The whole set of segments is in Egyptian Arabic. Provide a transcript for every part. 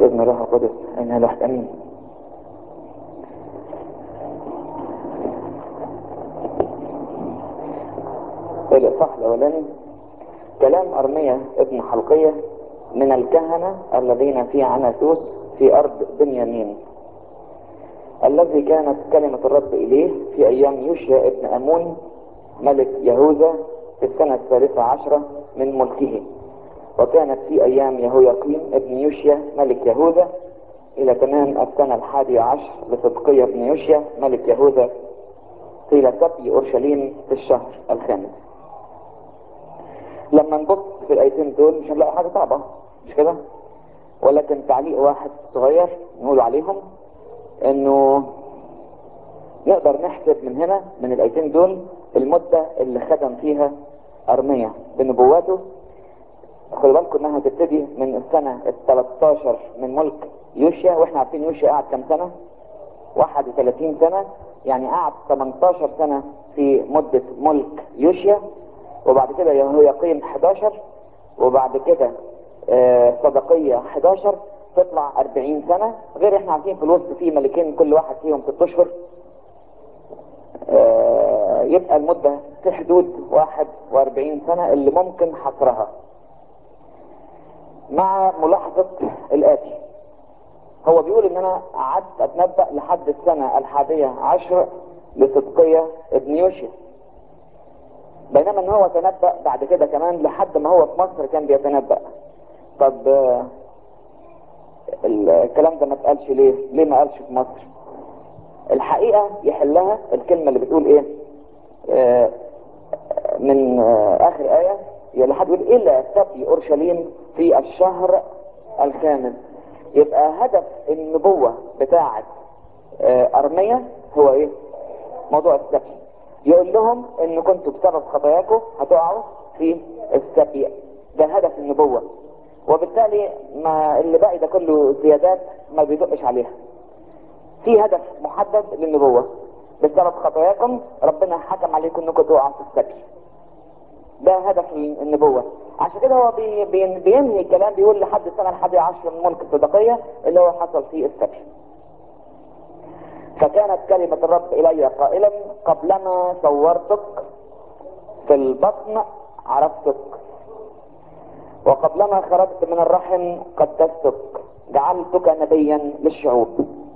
والابن روح القدس انها لوحد امين الاصحاح الاولاني كلام ارميا ابن حلقية من الكهنة الذين في عناثوس في ارض بنيامين الذي كانت كلمة الرب اليه في ايام يوشيا ابن امون ملك يهوذا في السنة الثالثة عشرة من ملكه وكانت في ايام يهوياقيم ابن يوشيا ملك يهوذا الى تمام السنة الحادية عشر لصدقية ابن يوشيا ملك يهوذا قيل سبي اورشليم في الشهر الخامس لما نبص في الايتين دول مش هنلاقي حاجة صعبة مش كده ولكن تعليق واحد صغير نقول عليهم انه نقدر نحسب من هنا من الايتين دول المدة اللي خدم فيها ارميا بنبواته خلي بالكم انها تبتدي من السنة ال 13 من ملك يوشيا واحنا عارفين يوشيا قعد كام سنة 31 سنة يعني قعد 18 سنة في مدة ملك يوشيا وبعد كده يهوياقيم 11 وبعد كده آه صدقية 11 تطلع 40 سنة غير احنا عارفين في الوسط في ملكين كل واحد فيهم 6 اشهر آه يبقى المدة في حدود 41 سنة اللي ممكن حصرها مع ملاحظة الآتي هو بيقول ان انا قعدت اتنبأ لحد السنة الحادية عشر لصدقية ابن يوشيا بينما ان هو تنبأ بعد كده كمان لحد ما هو في مصر كان بيتنبأ طب آه الكلام ده ما اتقالش ليه ليه ما قالش في مصر الحقيقة يحلها الكلمة اللي بتقول ايه آه من آه اخر آية يا لحد يقول الى سبي اورشليم في الشهر الخامس يبقى هدف النبوة بتاعة ارمية هو ايه موضوع السبي يقول لهم ان كنتوا بسبب خطاياكم هتقعوا في السبي ده هدف النبوة وبالتالي ما اللي باقي ده كله زيادات ما بيدقش عليها في هدف محدد للنبوة بسبب خطاياكم ربنا حكم عليكم انكم تقعوا في السبي ده هدف النبوة عشان كده هو بي بي بينهي كلام بيقول لحد السنة الحادية عشر من ملك الصدقية اللي هو حصل فيه السبي فكانت كلمة الرب إلي قائلا قبلما صورتك في البطن عرفتك وقبلما خرجت من الرحم قدستك جعلتك نبيا للشعوب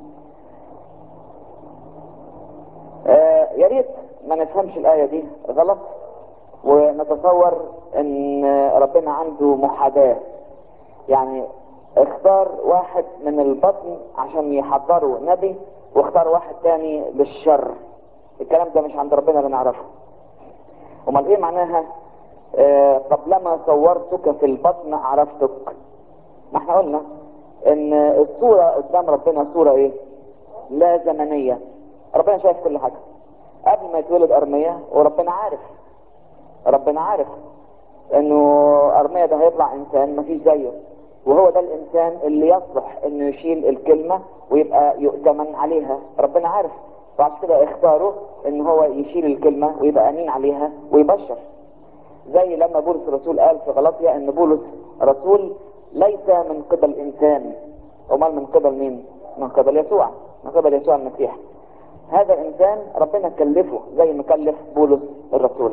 آه يا ريت ما نفهمش الآية دي غلط ونتصور ان ربنا عنده محاباة يعني اختار واحد من البطن عشان يحضروا نبي واختار واحد تاني للشر الكلام ده مش عند ربنا اللي نعرفه امال ايه معناها آه قبلما صورتك في البطن عرفتك ما احنا قلنا ان الصورة قدام ربنا صورة ايه لا زمنية ربنا شايف كل حاجة قبل ما يتولد ارمية وربنا عارف ربنا عارف انه ارميا ده هيطلع انسان مفيش زيه وهو ده الانسان اللي يصلح انه يشيل الكلمة ويبقى يؤتمن عليها ربنا عارف وعشان كده اختاروا ان هو يشيل الكلمة ويبقى امين عليها ويبشر زي لما بولس الرسول قال في غلطية ان بولس رسول ليس من قبل انسان امال من قبل مين من قبل يسوع من قبل يسوع المسيح هذا الانسان ربنا كلفه زي ما كلف بولس الرسول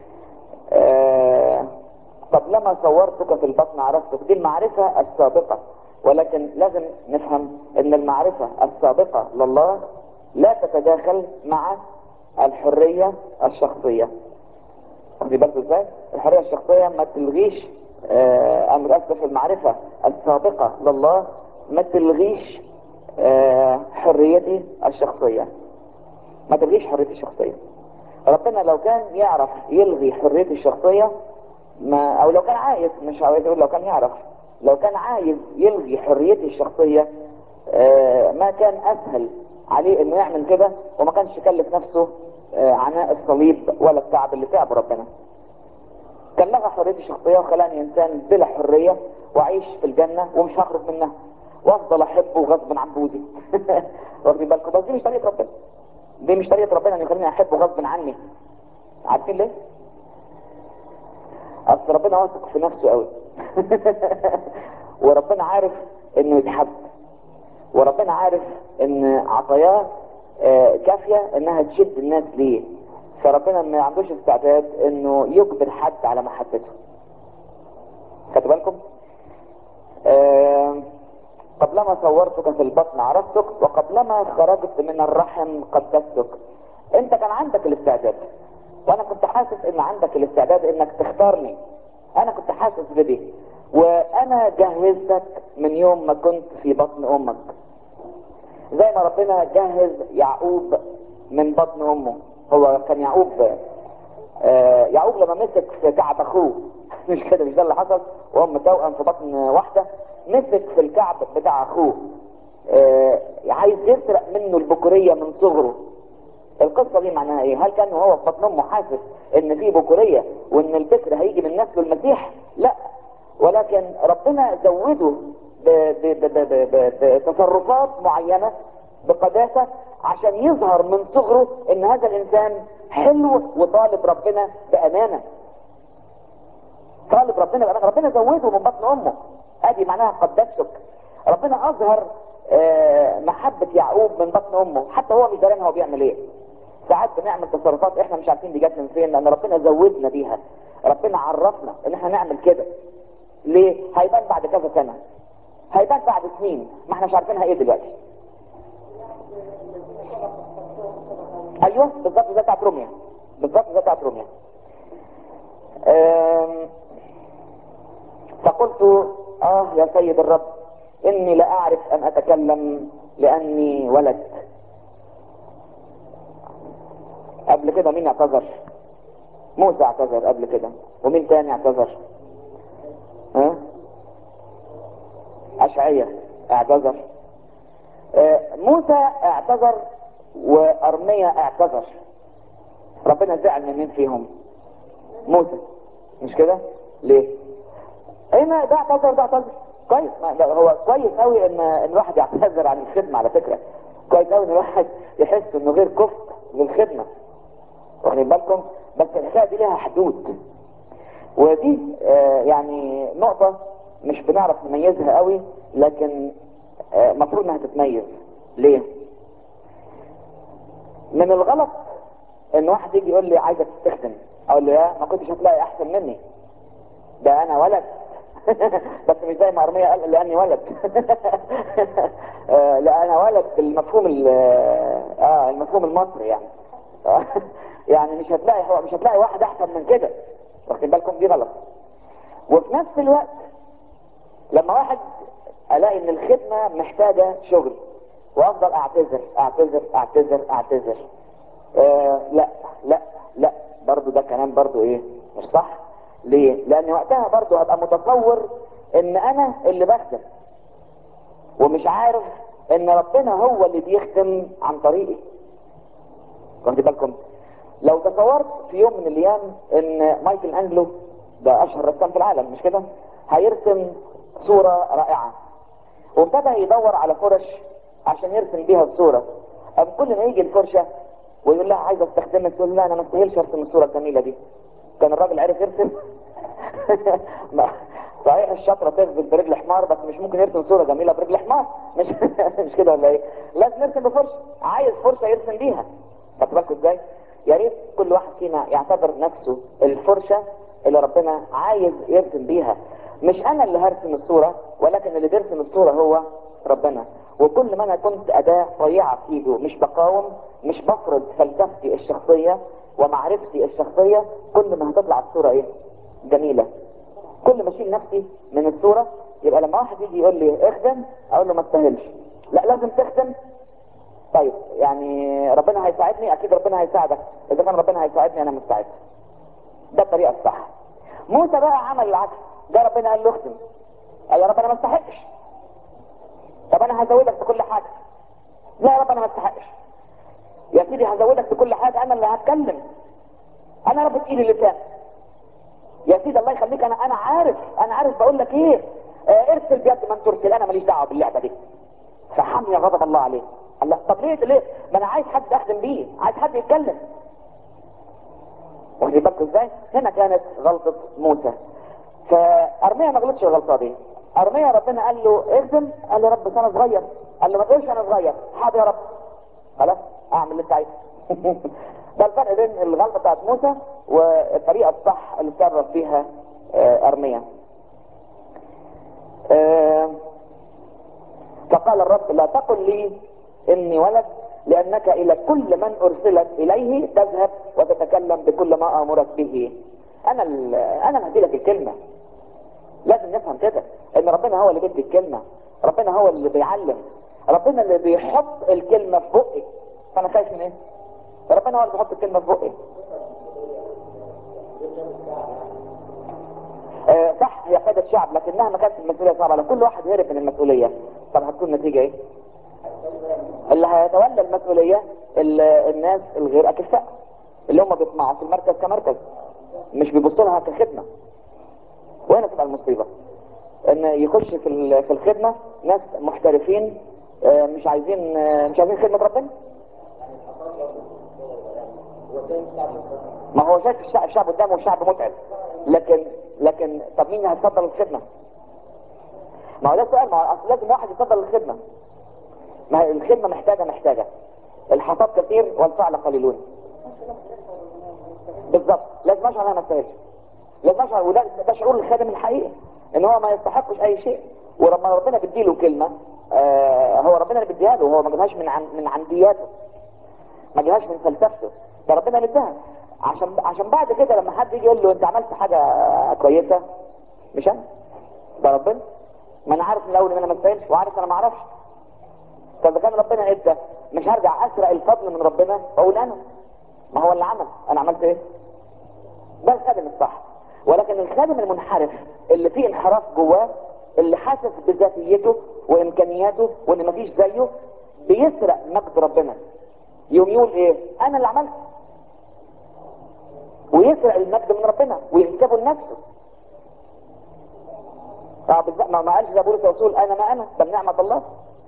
آه طب لما صورتك في البطن عرفتك دي المعرفة السابقة ولكن لازم نفهم ان المعرفة السابقة لله لا تتداخل مع الحرية الشخصية دي بالكم ازاي الحرية الشخصية ما تلغيش آه امر اسف المعرفة السابقة لله ما تلغيش آه حريتي الشخصية ما تلغيش حريتي الشخصية ربنا لو كان يعرف يلغي حريتي الشخصية ما او لو كان عايز مش عايز اقول لو كان يعرف لو كان عايز يلغي حريتي الشخصية آه ما كان اسهل عليه انه يعمل كده وما كانش يكلف نفسه آه عناء الصليب ولا التعب اللي تعبه ربنا كان لغى حريتي الشخصية وخلاني انسان بلا حرية واعيش في الجنة ومش هخرج منها وافضل احبه غصب عن بوزي واخدين بالكم بس دي مش طريقة ربنا دي مش طريقة ربنا ان يخليني احبه غصب عني عارفين ليه اصل ربنا واثق في نفسه قوي وربنا عارف انه يتحب وربنا عارف ان عطاياه آه، كافية انها تشد الناس ليه فربنا ما عندوش استعداد انه يجبر حد على محبته خدوا بالكم آه، قبلما صورتك في البطن عرفتك وقبلما خرجت من الرحم قدستك انت كان عندك الاستعداد وانا كنت حاسس ان عندك الاستعداد انك تختارني انا كنت حاسس بدي وانا جهزتك من يوم ما كنت في بطن امك زي ما ربنا جهز يعقوب من بطن امه هو كان يعقوب آه يعقوب لما مسك في كعب اخوه مش كده مش ده اللي حصل وهم توأم في بطن واحده مسك في الكعب بتاع اخوه آه عايز يسرق منه البكوريه من صغره القصه دي معناها ايه؟ هل كان هو في بطن امه حاسس ان في بكوريه وان البكر هيجي من نسله المسيح؟ لا ولكن ربنا زوده ب- ب- ب- ب- ب- بتصرفات معينه بقداسه عشان يظهر من صغره ان هذا الانسان حلو وطالب ربنا بامانه. طالب ربنا بامانه، ربنا زوده من بطن امه. ادي معناها قدستك. ربنا اظهر آه، محبه يعقوب من بطن امه، حتى هو مش دارين هو بيعمل ايه. ساعات بنعمل تصرفات احنا مش عارفين دي جت من فين لان ربنا زودنا بيها. ربنا عرفنا ان احنا نعمل كده. ليه؟ هيبان بعد كذا سنه. هيبان بعد سنين، ما احنا مش عارفينها ايه دلوقتي. ايوه بالظبط زي بتاعت روميا بالظبط زي بتاعت روميا آم، فقلت اه يا سيد الرب اني لا اعرف ان اتكلم لاني ولد قبل كده مين اعتذر موسى اعتذر قبل كده ومين تاني اعتذر ها اشعية اعتذر آه، موسى اعتذر وارميا اعتذر ربنا زعل من مين فيهم موسى مش كده ليه هنا ده اعتذر ده اعتذر كويس ما ده هو كويس قوي ان ان الواحد يعتذر عن الخدمه على فكره كويس قوي ان الواحد يحس انه غير كفء للخدمه واخدين بالكم بس الحكايه دي لها حدود ودي آه يعني نقطه مش بنعرف نميزها قوي لكن آه مفروض انها تتميز ليه من الغلط ان واحد يجي يقول لي عايزك تستخدم اقول له يا ما كنتش هتلاقي احسن مني ده انا ولد بس مش زي ما ارميا قال لاني ولد آه، لا انا ولد بالمفهوم ال- اه المفهوم المصري يعني يعني مش هتلاقي هو مش هتلاقي واحد احسن من كده واخدين بالكم دي غلط وفي نفس الوقت لما واحد الاقي ان الخدمه محتاجه شغل وافضل اعتذر اعتذر اعتذر اعتذر آه لا لا لا برضو ده كلام برضو ايه مش صح ليه لان وقتها برضو هبقى متصور ان انا اللي بخدم ومش عارف ان ربنا هو اللي بيخدم عن طريقي واخد بالكم لو تصورت في يوم من الايام ان مايكل انجلو ده اشهر رسام في العالم مش كده هيرسم صورة رائعة وابتدى يدور على فرش عشان يرسم بيها الصورة قام كل ما يجي الفرشة ويقول لها عايز استخدمك تقول لا انا ما استاهلش ارسم الصورة الجميلة دي كان الراجل عرف يرسم ما- صحيح الشطرة تغزل برجل حمار بس مش ممكن يرسم صورة جميلة برجل حمار مش مش كده ولا ايه لازم يرسم بفرشة عايز فرشة يرسم بيها خدت بالكم ازاي يا ريت كل واحد فينا يعتبر نفسه الفرشة اللي ربنا عايز يرسم بيها مش انا اللي هرسم الصورة ولكن اللي بيرسم الصورة هو ربنا وكل ما انا كنت اداة طيعة في ايده مش بقاوم مش بفرض فلسفتي الشخصية ومعرفتي الشخصية كل ما هتطلع الصورة ايه جميلة كل ما اشيل نفسي من الصورة يبقى لما واحد يجي يقول لي اخدم اقول له ما استاهلش لا لازم تخدم طيب يعني ربنا هيساعدني اكيد ربنا هيساعدك اذا كان ربنا هيساعدني انا مستعد ده الطريقه الصح موسى بقى عمل العكس ده ربنا قال له اخدم قال يا رب انا ما استحقش طب انا هزودك في كل حاجه لا يا رب انا ما استحقش يا سيدي هزودك في كل حاجه انا اللي هتكلم انا رب ايدي اللسان يا سيدي الله يخليك انا انا عارف انا عارف بقول لك ايه آه ارسل بيد من ترسل انا ماليش دعوه باللعبه دي فحمي غضب الله عليه قال لا طب ليه ليه ما انا عايز حد اخدم بيه عايز حد يتكلم واخدين بالكم ازاي هنا كانت غلطه موسى فارميا ما غلطش الغلطه دي ارميا ربنا قال له اخدم قال له رب انا صغير قال له ما تقولش انا صغير حاضر يا رب خلاص اعمل اللي انت عايزه ده الفرق بين الغلطه بتاعت موسى والطريقه الصح اللي اتصرف فيها آه، ارميا آه، فقال الرب لا تقل لي اني ولد لانك الى كل من ارسلت اليه تذهب وتتكلم بكل ما امرك به انا ال- انا اللي هدي لك الكلمه لازم نفهم كده ان ربنا هو اللي بيدي الكلمه ربنا هو اللي بيعلم ربنا اللي بيحط الكلمه في بقي فانا خايف من ايه ربنا هو اللي بيحط الكلمه في بقي آه صح هي قيادة شعب لكنها ما كانتش المسؤولية صعبة لو كل واحد هرب من المسؤولية طب هتكون النتيجة ايه؟ اللي هيتولى المسؤولية ال- الناس الغير أكفاء اللي هم بيطمعوا في المركز كمركز مش بيبصوا لها كخدمة وهنا تبقى المصيبة ان يخش في ال- في الخدمة ناس محترفين آه، مش عايزين آه، مش عايزين خدمة ربنا ما هو شايف الشعب, الشعب قدامه شعب متعب لكن لكن طب مين هيفضل الخدمة ما هو ده السؤال ما هو اصل لازم واحد يفضل الخدمة ما هي الخدمة محتاجة محتاجة الحصاد كثير والفعل قليلون بالظبط لازم اشعر انا ما استاهلش لازم اشعر وده ده شعور الخادم الحقيقي ان هو ما يستحقش اي شيء ولما ربنا بيديله كلمة آه هو ربنا اللي بيديها له هو ما جابهاش من عن من عندياته ما جابهاش من فلسفته ده ربنا اللي اداها عشان عشان بعد كده لما حد يجي يقول له انت عملت حاجة كويسة مش انا ده ربنا ما انا عارف من الاول ان انا ما استاهلش وعارف انا ما اعرفش طب إذا كان ربنا ادى مش هرجع اسرق الفضل من ربنا واقول انا ما هو اللي عمل انا عملت ايه ده الخادم الصح ولكن الخادم المنحرف اللي فيه انحراف جواه اللي حاسس بذاتيته وامكانياته وان مفيش زيه بيسرق مجد ربنا يوم يقول ايه انا اللي عملت ويسرق المجد من ربنا وينسبه لنفسه اه بالظبط ما ما قالش ده بولس الرسول انا ما انا بل نعمه الله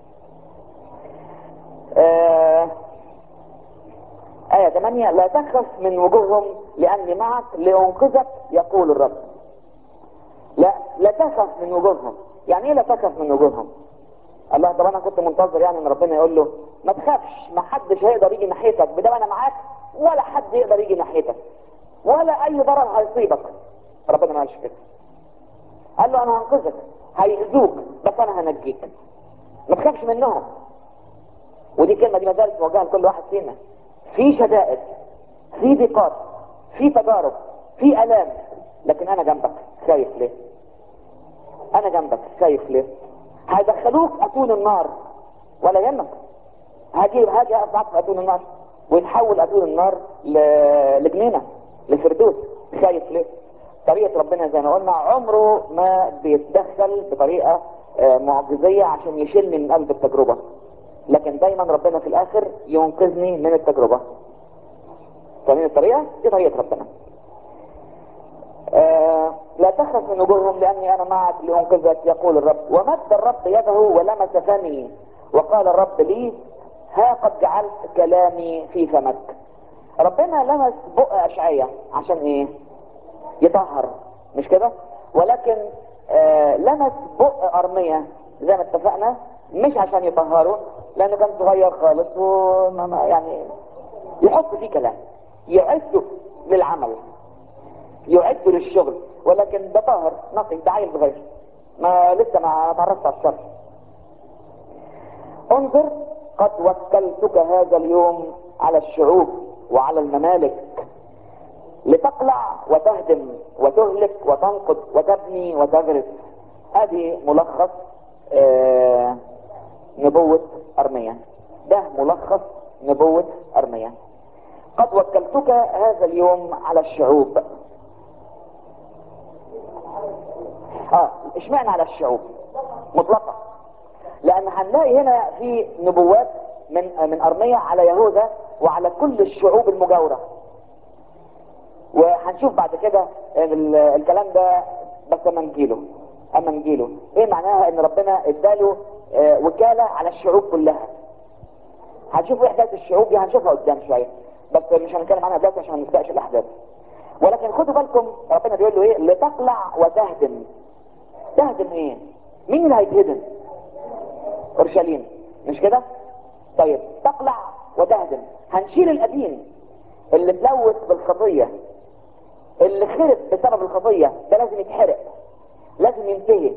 آه آية 8 لا تخف من وجوههم لأني معك لأنقذك يقول الرب لا لا تخف من وجوههم يعني ايه لا تخف من وجوههم الله طب انا كنت منتظر يعني ان ربنا يقول له ما تخافش ما حدش هيقدر يجي ناحيتك بدل انا معاك ولا حد يقدر يجي ناحيتك ولا اي ضرر هيصيبك ربنا ما قالش كده قال له انا هنقذك هيأذوك بس انا هنجيك ما تخافش منهم ودي كلمة دي ما زالت موجهة لكل واحد فينا في شدائد في ضيقات في تجارب في الام لكن انا جنبك خايف ليه انا جنبك خايف ليه هيدخلوك اتون النار ولا يهمك هاجي هاجي اقف معاك في اتون النار ويتحول اتون النار ل- لجنينه لفردوس خايف ليه طريقه ربنا زي ما قلنا عمره ما بيتدخل بطريقه آه، معجزيه عشان يشيلني من قلب التجربه لكن دايما ربنا في الاخر ينقذني من التجربه فاهمين الطريقه دي طريقه ربنا آه لا تخف من وجوههم لاني انا معك لانقذك يقول الرب ومد الرب يده ولمس فمي وقال الرب لي ها قد جعلت كلامي في فمك ربنا لمس بق اشعية عشان ايه يطهر مش كده ولكن آه لمس بق ارمية زي ما اتفقنا مش عشان يطهره لانه كان صغير خالص وما ما- يعني يحط فيه كلام يعده للعمل يعد للشغل ولكن ده طاهر نقي ده عيل صغير ما لسه ما تعرفت على الشر انظر قد وكلتك هذا اليوم على الشعوب وعلى الممالك لتقلع وتهدم وتهلك وتنقض وتبني وتغرس ادي ملخص آه نبوة ارميا ده ملخص نبوة ارميا قد وكلتك هذا اليوم على الشعوب اه اشمعنى على الشعوب مطلقة لان هنلاقي هنا في نبوات من من ارميا على يهوذا وعلى كل الشعوب المجاورة وهنشوف بعد كده ال- الكلام ده بس اما نجيله اما نجيله ايه معناها ان ربنا اداله آه، وكالة على الشعوب كلها هنشوف ايه حكايه الشعوب دي هنشوفها قدام شويه بس مش هنتكلم عنها دلوقتي عشان ما نسبقش الاحداث ولكن خدوا بالكم ربنا بيقول له ايه لتقلع وتهدم تهدم ايه مين اللي هيتهدم اورشليم مش كده طيب تقلع وتهدم هنشيل القديم اللي تلوث بالخطيه اللي خرب بسبب الخطيه ده لازم يتحرق لازم ينتهي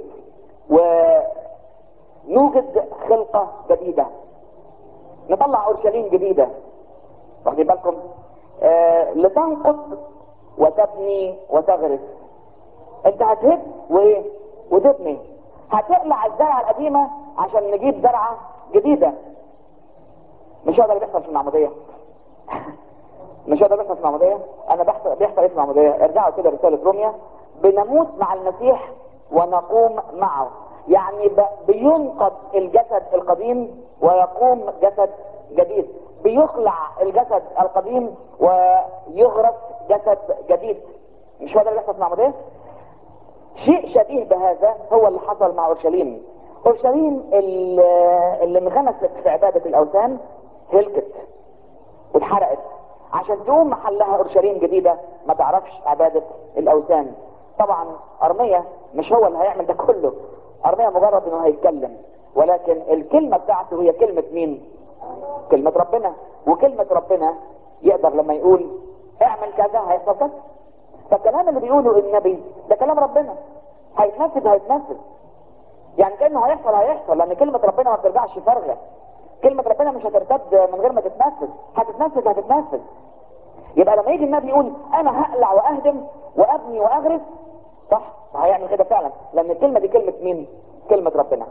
ونوجد خلقه جديده نطلع اورشليم جديده واخدين بالكم آه لتنقض وتبني وتغرس انت هتهد وايه وتبني هتقلع الزرعه القديمه عشان نجيب زرعه جديده مش هو ده اللي بيحصل في المعموديه مش هو ده اللي بيحصل في المعموديه انا بيحصل بيحصل ايه في المعموديه ارجعوا كده رساله روميا بنموت مع المسيح ونقوم معه يعني ب- بينقض الجسد القديم ويقوم جسد جديد بيخلع الجسد القديم ويغرس جسد جديد مش هو ده اللي بيحصل في المعموديه شيء شبيه بهذا هو اللي حصل مع اورشليم اورشليم اللي اللي انغمست في عباده الاوثان هلكت واتحرقت عشان تقوم محلها اورشليم جديده ما تعرفش عباده الاوثان طبعا ارميا مش هو اللي هيعمل ده كله ارميا مجرد انه هيتكلم ولكن الكلمه بتاعته هي كلمه مين كلمه ربنا وكلمه ربنا يقدر لما يقول اعمل كذا هيحصل كذا فالكلام اللي بيقوله النبي ده كلام ربنا هيتنفذ هيتنفذ يعني كانه هيحصل هيحصل لان كلمه ربنا ما بترجعش فارغه كلمه ربنا مش هترتد من غير ما تتنفذ هتتنفذ هتتنفذ يبقى لما يجي النبي يقول انا هقلع واهدم وابني واغرس صح هيعمل كده فعلا لان الكلمه دي كلمه مين كلمه ربنا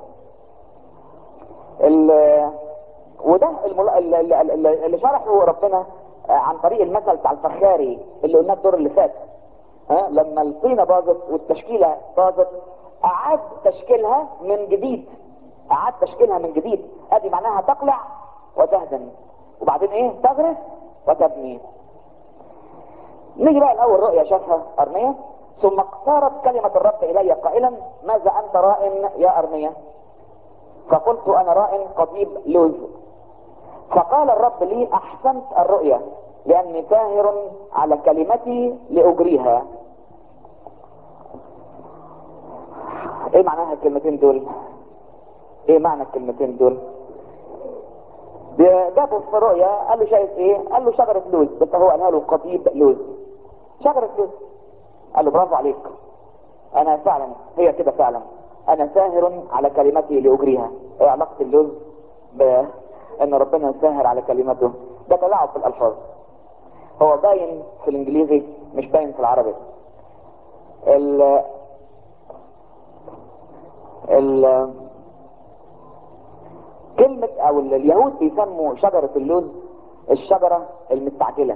ال- وده المل... ال- ال- ال- اللي شرحه ربنا عن طريق المثل بتاع الفخاري اللي قلناه الدور اللي فات ها لما الطينه باظت والتشكيله باظت اعاد تشكيلها من جديد اعاد تشكيلها من جديد ادي معناها تقلع وتهدم وبعدين ايه تغرس وتبني نيجي بقى الاول رؤيا شافها ارميا ثم اقترب كلمة الرب الي قائلا ماذا انت راء يا ارميا فقلت انا راء قضيب لوز فقال الرب لي احسنت الرؤيا لاني ساهر على كلمتي لاجريها ايه معناها الكلمتين دول ايه معنى الكلمتين دول جابوا في رؤيا قال له شايف ايه قال له شجرة لوز بس هو قالها له قضيب لوز شجرة لوز قال له برافو عليك انا فعلا هي كده فعلا انا ساهر على كلمتي لاجريها ايه علاقة اللوز بان ربنا ساهر على كلمته ده تلاعب في الالفاظ هو باين في الانجليزي مش باين في العربي ال ال كلمة او اليهود بيسموا شجرة اللوز الشجرة المستعجلة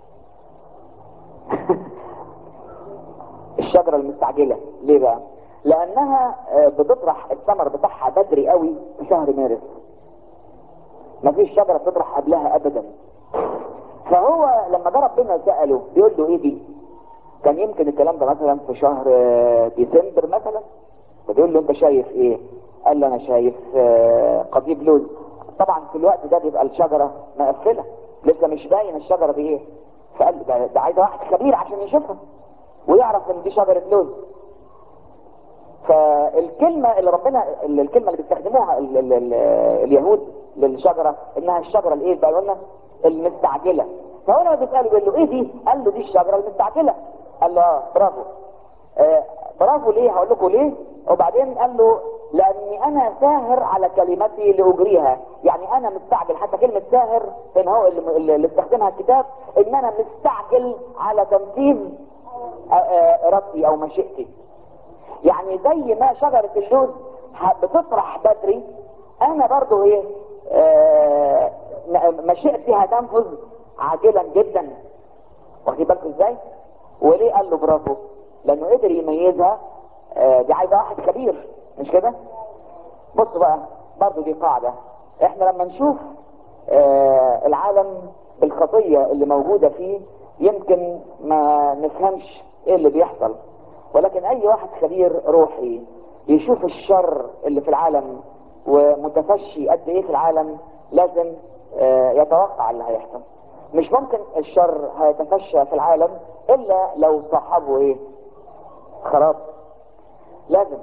الشجرة المستعجلة ليه بقى لانها آه، بتطرح الثمر بتاعها بدري قوي في شهر مارس مفيش شجرة بتطرح قبلها ابدا فهو لما جه ربنا سأله بيقول له ايه دي كان يمكن الكلام ده مثلا في شهر آه، ديسمبر مثلا فبيقول له انت شايف ايه قال له انا شايف آه، قضيب لوز طبعا في الوقت ده بيبقى الشجرة مقفلة لسه مش باين الشجرة دي ايه فقال له ده, ده عايز واحد خبير عشان يشوفها ويعرف ان دي شجرة لوز فالكلمة اللي ربنا اللي الكلمة اللي بيستخدموها ال ال ال اليهود للشجرة انها الشجرة الايه بقى قلنا المستعجلة فهو لما بيسأله بيقول له ايه دي قال له دي الشجرة المستعجلة قال له اه برافو آه برافو ليه هقول لكم ليه وبعدين قال له لاني انا ساهر على كلمتي لاجريها يعني انا مستعجل حتى كلمة ساهر ان هو اللي, اللي استخدمها الكتاب ان انا مستعجل على تنفيذ آه، آه، ارادتي او مشيئتي يعني زي ما شجرة اللوز ه- بتطرح بدري انا برضو ايه آه م- مشيئتي هتنفذ عاجلا جدا واخدين بالكم ازاي وليه قال له برافو لانه قدر يميزها آه دي عايزه واحد كبير مش كده بصوا بقى برضو دي قاعدة احنا لما نشوف آه العالم بالخطية اللي موجودة فيه يمكن ما نفهمش ايه اللي بيحصل ولكن اي واحد خبير روحي يشوف الشر اللي في العالم ومتفشي قد ايه في العالم لازم آه يتوقع اللي هيحصل مش ممكن الشر هيتفشى في العالم الا لو صاحبه ايه خراب لازم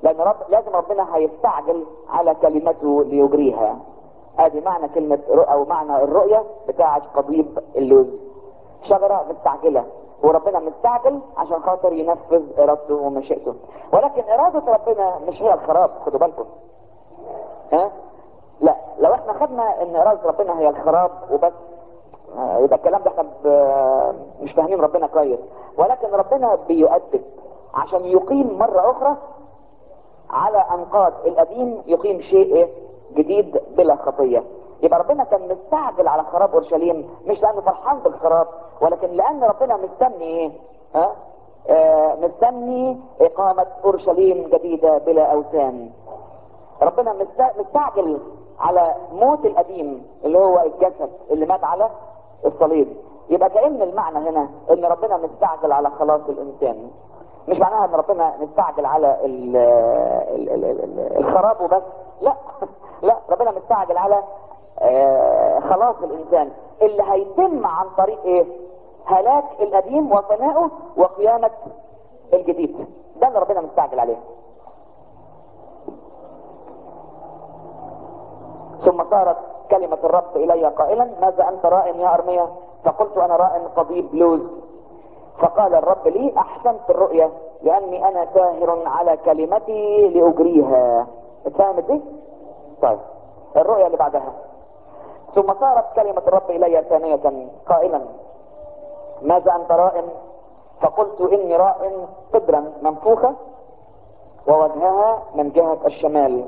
لان رب لازم ربنا هيستعجل على كلمته ليجريها ادي معنى كلمة رؤى او معنى الرؤية بتاعة قضيب اللوز شجرة مستعجلة وربنا مستعجل عشان خاطر ينفذ ارادته ومشيئته ولكن ارادة ربنا مش هي الخراب خدوا بالكم ها لا لو احنا خدنا ان ارادة ربنا هي الخراب وبس آه، يبقى الكلام ده احنا ب- مش فاهمين ربنا كويس ولكن ربنا بيؤدب عشان يقيم مرة اخرى على انقاض القديم يقيم شيء إيه؟ جديد بلا خطيه يبقى ربنا كان مستعجل على خراب اورشليم مش لانه فرحان بالخراب ولكن لان ربنا مستني ايه ها آه مستني اقامه اورشليم جديده بلا اوثان ربنا مست- مستعجل على موت القديم اللي هو الجسد اللي مات على الصليب يبقى كأن المعنى هنا ان ربنا مستعجل على خلاص الانسان مش معناها ان ربنا مستعجل على ال ال ال ال ال الخراب وبس لا لا ربنا مستعجل على آه، خلاص الانسان اللي هيتم عن طريق ايه هلاك القديم وفنائه وقيامة الجديد ده اللي ربنا مستعجل عليه ثم صارت كلمة الرب إلي قائلا ماذا أنت راء يا أرميا فقلت أنا راء قضيب لوز فقال الرب لي أحسنت الرؤيا لأني أنا ساهر على كلمتي لأجريها اتفهمت دي؟ طيب الرؤيا اللي بعدها ثم صارت كلمة الرب إلي ثانية قائلا ماذا أنت راء فقلت إني راء قدرا منفوخة ووجهها من جهة الشمال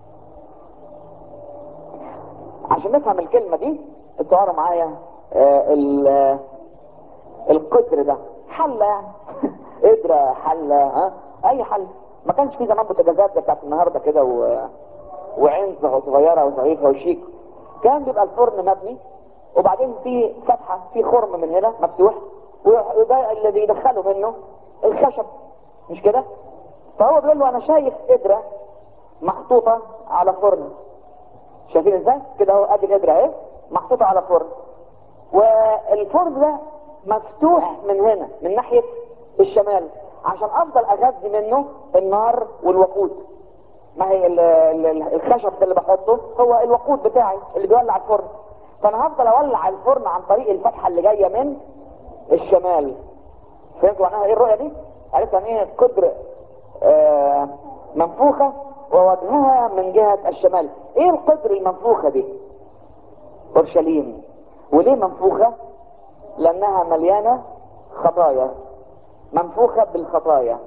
عشان نفهم الكلمة دي اتعروا معايا آه، ال- آه، القدر ده حلة يعني قدرة حلة ها اي حل ما كانش في زمان بوتاجازات زي بتاعت النهارده كده و... وعين صغيرة وضعيفة وشيك كان بيبقى الفرن مبني وبعدين في فتحة في خرم من هنا مفتوح وده اللي بيدخله منه الخشب مش كده فهو بيقول له انا شايف قدرة محطوطة على فرن شايفين ازاي كده اهو ادي القدرة اهي محطوطة على فرن والفرن ده مفتوح من هنا من ناحية الشمال عشان افضل اغذي منه النار والوقود ما هي ال- ال- ال- الخشب ده اللي بحطه هو الوقود بتاعي اللي بيولع الفرن فانا هفضل اولع الفرن عن طريق الفتحة اللي جاية من الشمال فهمتوا معناها ايه الرؤية دي؟ عرفت يعني ايه قدر آه منفوخة ووجهها من جهة الشمال ايه القدر المنفوخة دي؟ اورشليم وليه منفوخة؟ لانها مليانة خطايا منفوخة بالخطايا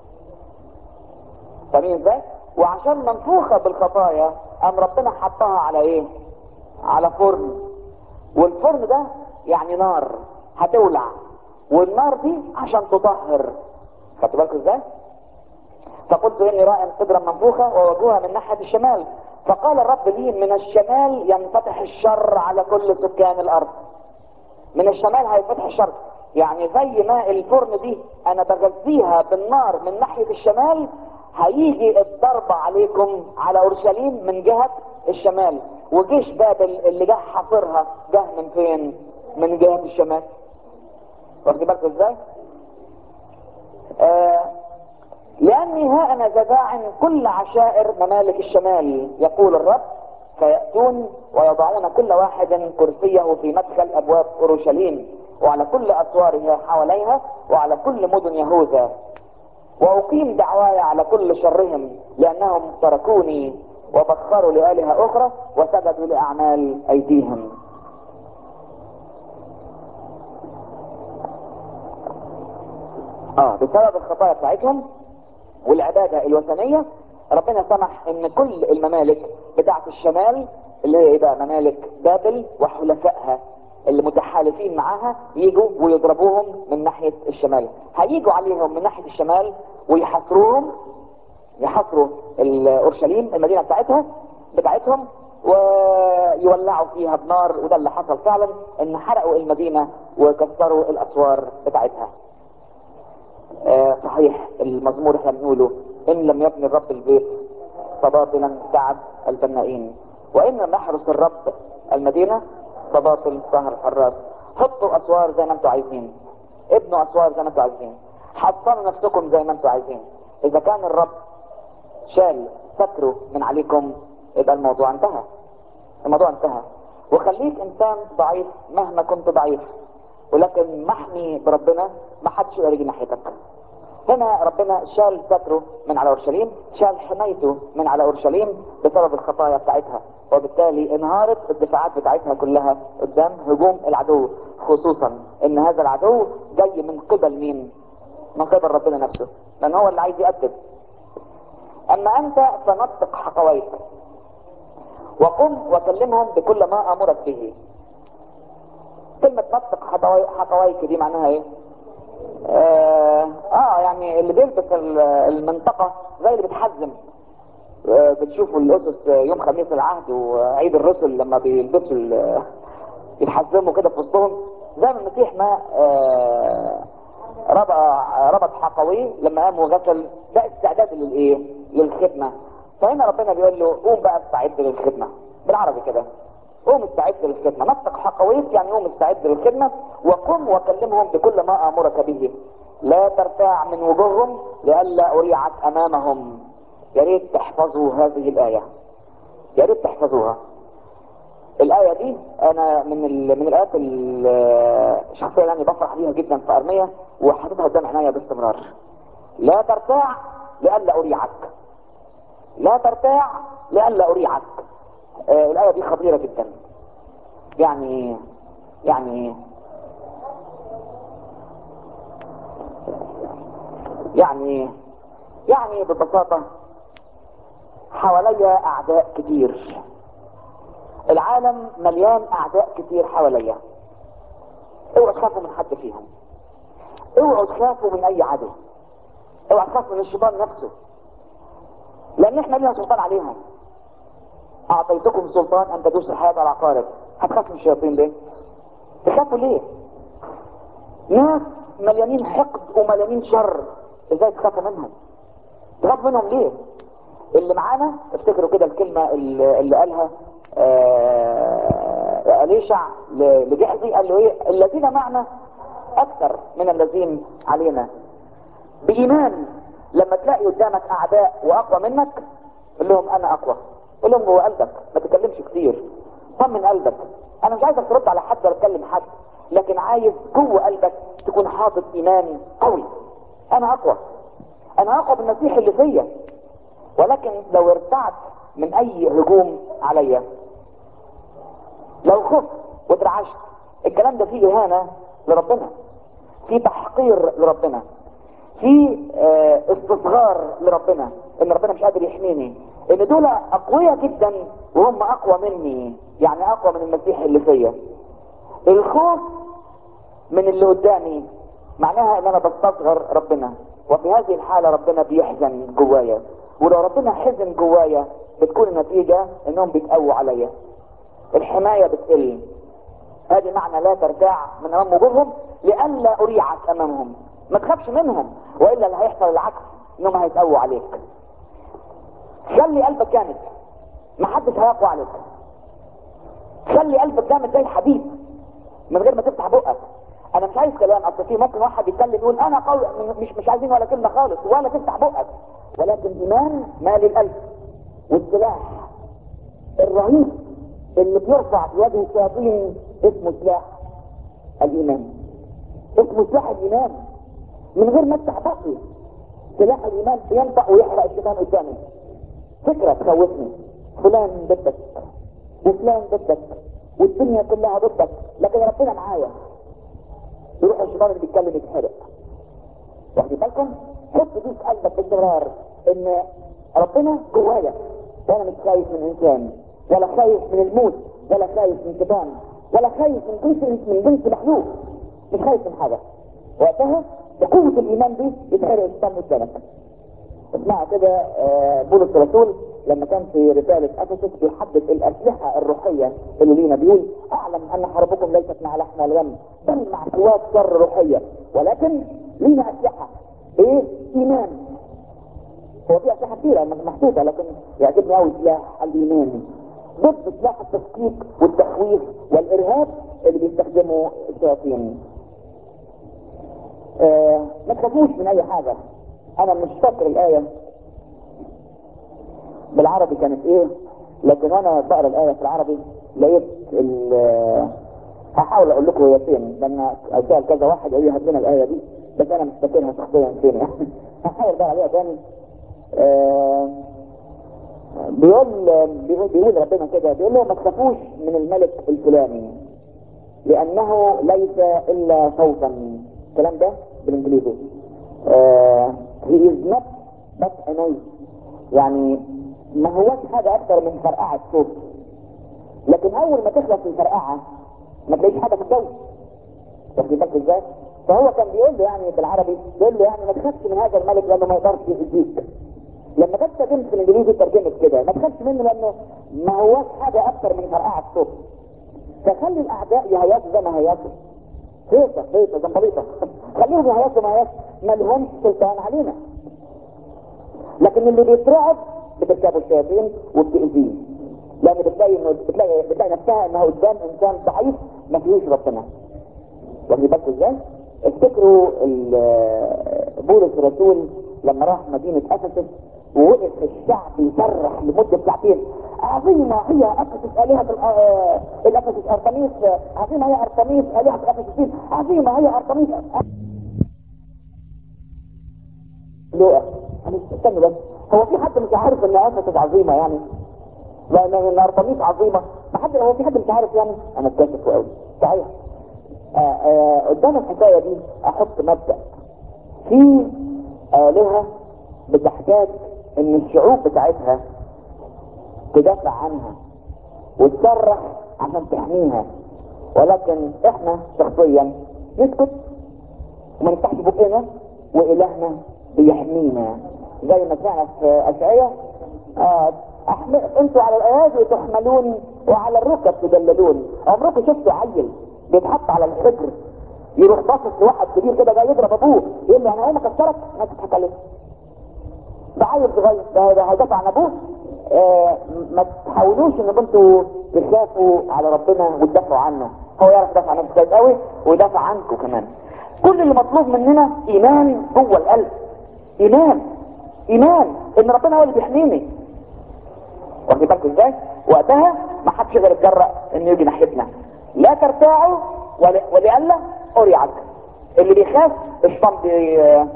فاهمين ازاي؟ وعشان منفوخة بالخطايا قام ربنا حطها على ايه؟ على فرن والفرن ده يعني نار هتولع والنار دي عشان تطهر خدتوا بالكم ازاي؟ فقلت اني راء قدرا منفوخة ووجهها من ناحية الشمال فقال الرب لي من الشمال ينفتح الشر على كل سكان الارض من الشمال هيفتح الشر يعني زي ما الفرن دي انا بغذيها بالنار من ناحية الشمال هيجي الضرب عليكم على اورشليم من جهة الشمال وجيش بابل اللي جه حاصرها جه من فين من جهة الشمال واخدين بالكم ازاي آه لاني ها انا جزاع كل عشائر ممالك الشمال يقول الرب فيأتون ويضعون كل واحد كرسيه في مدخل ابواب اورشليم وعلى كل اسوارها حواليها وعلى كل مدن يهوذا واقيم دعواي على كل شرهم لانهم تركوني وبخروا لآلهة اخرى وسجدوا لاعمال ايديهم اه بسبب الخطايا بتاعتهم والعبادة الوثنية ربنا سمح ان كل الممالك بتاعت الشمال اللي هي ايه بقى ممالك بابل وحلفائها اللي متحالفين معاها يجوا ويضربوهم من ناحية الشمال هيجوا عليهم من ناحية الشمال ويحاصروهم يحاصروا ال- اورشليم المدينة بتاعتها بتاعتهم ويولعوا فيها بنار وده اللي حصل فعلا ان حرقوا المدينة وكسروا الاسوار بتاعتها آه، صحيح المزمور احنا بنقوله ان لم يبني الرب البيت فباطلا تعب البنائين وان لم يحرس الرب المدينه فباطل سهر الحراس حطوا اسوار زي ما انتوا عايزين ابنوا اسوار زي ما انتوا عايزين حصنوا نفسكم زي ما انتوا عايزين اذا كان الرب شال ستره من عليكم يبقى الموضوع انتهى الموضوع انتهى وخليك انسان ضعيف مهما كنت ضعيف ولكن محمي بربنا ما حدش يقدر يجي ناحيتك هنا ربنا شال ستره من على اورشليم شال حمايته من على اورشليم بسبب الخطايا بتاعتها وبالتالي انهارت الدفاعات بتاعتها كلها قدام هجوم العدو خصوصا ان هذا العدو جاي من قبل مين من قبل ربنا نفسه لان هو اللي عايز يأدب اما انت فنطق حقويك وقم وكلمهم بكل ما امرك به كلمة نطق حقويك دي معناها ايه آه, اه يعني اللي بيلبس المنطقة زي اللي بتحزم آه بتشوفوا الاسس يوم خميس العهد وعيد الرسل لما بيلبسوا يتحزموا كده في وسطهم زي ما المسيح ما آه ربط ربط حقويه لما قام وغسل ده استعداد للايه؟ للخدمه فهنا ربنا بيقول له قوم بقى استعد للخدمه بالعربي كده قوم استعد للخدمه نطق حقويك يعني قوم استعد للخدمه وقم وكلمهم بكل ما امرك به لا ترتاع من وجوههم لئلا اريعك امامهم يا ريت تحفظوا هذه الايه يا ريت تحفظوها الآية دي أنا من ال... من الآيات الشخصية يعني بفرح بيها جدا في أرمية وحاططها قدام عينيا باستمرار. لا ترتاع لئلا أريعك. لا ترتاع لئلا أريعك. آه الآية دي خطيرة جدا. يعني يعني يعني يعني ببساطة حواليا أعداء كتير العالم مليان اعداء كتير حواليا اوعوا تخافوا من حد فيهم اوعوا تخافوا من اي عدو اوعوا تخافوا من الشيطان نفسه لان احنا لنا سلطان عليهم اعطيتكم سلطان ان تدوسوا الحياة على العقارب هتخافوا من الشياطين ليه تخافوا ليه ناس مليانين حقد ومليانين شر ازاي تخافوا منهم تخافوا منهم ليه اللي معانا افتكروا كده الكلمة اللي, اللي قالها آه أليشع لجحزي قال له ايه الذين معنا اكثر من الذين علينا بايمان لما تلاقي قدامك اعداء واقوى منك قول لهم انا اقوى قول لهم جوه قلبك ما تتكلمش كتير طمن قلبك انا مش عايزك ترد على حد ولا تكلم حد لكن عايز جوه قلبك تكون حاطط ايمان قوي انا اقوى انا اقوى بالمسيح اللي فيا ولكن لو ارتعت من اي هجوم عليا لو خفت واترعشت الكلام ده فيه اهانه لربنا في تحقير لربنا في اه استصغار لربنا ان ربنا مش قادر يحميني ان دول اقوياء جدا وهم اقوى مني يعني اقوى من المسيح اللي فيا الخوف من اللي قدامي معناها ان انا بستصغر ربنا وفي هذه الحالة ربنا بيحزن جوايا ولو ربنا حزن جوايا بتكون النتيجة انهم بيتقووا عليا الحماية بتقل هذه معنى لا ترتاع من امام وجوههم لئلا اريعك امامهم ما تخافش منهم والا اللي هيحصل العكس انهم هيتقووا عليك خلي قلبك جامد ما حدش هيقوى عليك خلي قلبك جامد زي الحديد من غير ما تفتح بقك انا مش عايز كلام اصل في ممكن واحد يتكلم يقول انا قوي مش مش عايزين ولا كلمه خالص ولا تفتح بقك ولكن ايمان مال القلب والسلاح الرهيب اللي بيرفع في يد الشياطين اسمه سلاح الايمان اسمه سلاح الايمان من غير ما افتح بقي سلاح الايمان بينطق ويحرق الشيطان قدامي فكره تخوفني فلان ضدك وفلان ضدك والدنيا كلها ضدك لكن ربنا معايا يروح الشيطان اللي بيتكلم يتحرق واخدين بالكم حط دي في قلبك باستمرار ان ربنا جوايا وانا مش خايف من انسان ولا خايف من الموت ولا خايف من شيطان ولا خايف من جنس من جنس مخلوق مش خايف من حاجه وقتها بقوه الايمان دي يتحرق الشيطان قدامك اسمع كده آه بولس الرسول لما كان في رسالة افسس بيحدد الاسلحة الروحية اللي لينا بيقول اعلم ان حربكم ليست مع لحم ولا دم بل مع قوات شر روحية ولكن لينا اسلحة ايه ايمان هو في اسلحة كتيرة محطوطة لكن يعجبني قوي سلاح الايمان ضد سلاح التشكيك والتخويف والارهاب اللي بيستخدمه الشياطين آه ما تخافوش من اي حاجة انا مش فاكر الايه بالعربي كانت ايه لكن وانا بقرا الايه في العربي لقيت ال- هحاول اقول لكم هي فين لان اسال كذا واحد قال لي هات لنا الايه دي بس انا مش فاكرها شخصيا فين يعني هحاول بقى عليها تاني آه، بيقول بيقول, بيقول ربنا كده بيقول له ما تخافوش من الملك الفلاني لانه ليس الا صوتا الكلام ده بالانجليزي آه he is not but a noise يعني ما هوش حاجة اكتر من فرقعة صوت لكن اول ما تخلص الفرقعة ما تلاقيش حاجة في الجو واخد بالك ازاي فهو كان بيقول له يعني بالعربي بيقول له يعني ما تخافش من هذا الملك لانه ما يقدرش يأذيك لما جت ترجمت في الانجليزي ترجمت كده ما تخافش منه لانه ما هوش حاجة اكتر من فرقعة صوت فخلي الاعداء يهيصوا زي ما هيصوا هيصة هيصة زنبليطة خليهم يهيصوا ما هيصوا ما لهمش سلطان علينا لكن اللي بيترعب بتركبه الشياطين وبتأذيه لان بتلاقي انه بتلاقي بتلاقي نفسها انها قدام انسان ضعيف ما فيهوش ربنا واخد بالك ازاي؟ افتكروا ال- بولس الرسول لما راح مدينة افسس ووقف الشعب يصرخ لمدة ساعتين عظيمة هي افسس الهة الأ- آه، الافسس ارتميس عظيمة هي ارتميس الهة الافسسين عظيمة هي ارتميس لؤى يعني استنى بس هو في حد مش عارف ان افسس عظيمة يعني لان ان ارتميس عظيمة ما حد هو في حد مش عارف يعني انا اكتشفه قوي صحيح آه، آه، قدام الحكاية دي احط مبدأ في آلهة بتحتاج ان الشعوب بتاعتها تدافع عنها وتصرخ عشان تحميها ولكن احنا شخصيا نسكت وما نفتحش بقنا والهنا بيحمينا زي ما سمعنا في اشعياء آه أحم... انتوا على الايادي تحملون وعلى الركب تدللون عمركم شفتوا عيل بيتحط على الحجر يروح باصص لواحد كبير كده جاي يضرب ابوه يقول له انا هقوم اكسرك ما تضحك عليه ده عيل صغير ده ده هيدافع عن ابوه آه ما تحاولوش ان انتوا تخافوا على ربنا وتدافعوا عنه هو يعرف يدافع عن نفسه كويس قوي ويدافع عنكم كمان كل اللي مطلوب مننا ايمان جوه القلب ايمان ايمان ان ربنا هو اللي بيحميني واخد بالكم ازاي وقتها ما حدش يقدر يتجرأ انه يجي ناحيتنا لا ترتاعوا ول- ولئلا اريعك اللي بيخاف الشيطان بي...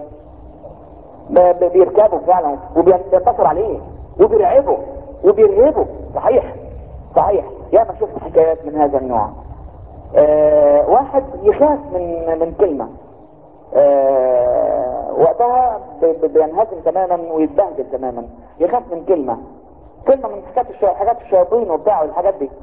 ب- ب- بيركبه فعلا وبينتصر عليه وبيرعبه وبيرهبه صحيح صحيح يا ما شفت حكايات من هذا النوع آه واحد يخاف من من كلمة آه وقتها ب- ب- بينهزم تماما ويتبهدل تماما يخاف من كلمة كلمة من حاجات الش- حاجات الشياطين وبتاع والحاجات دي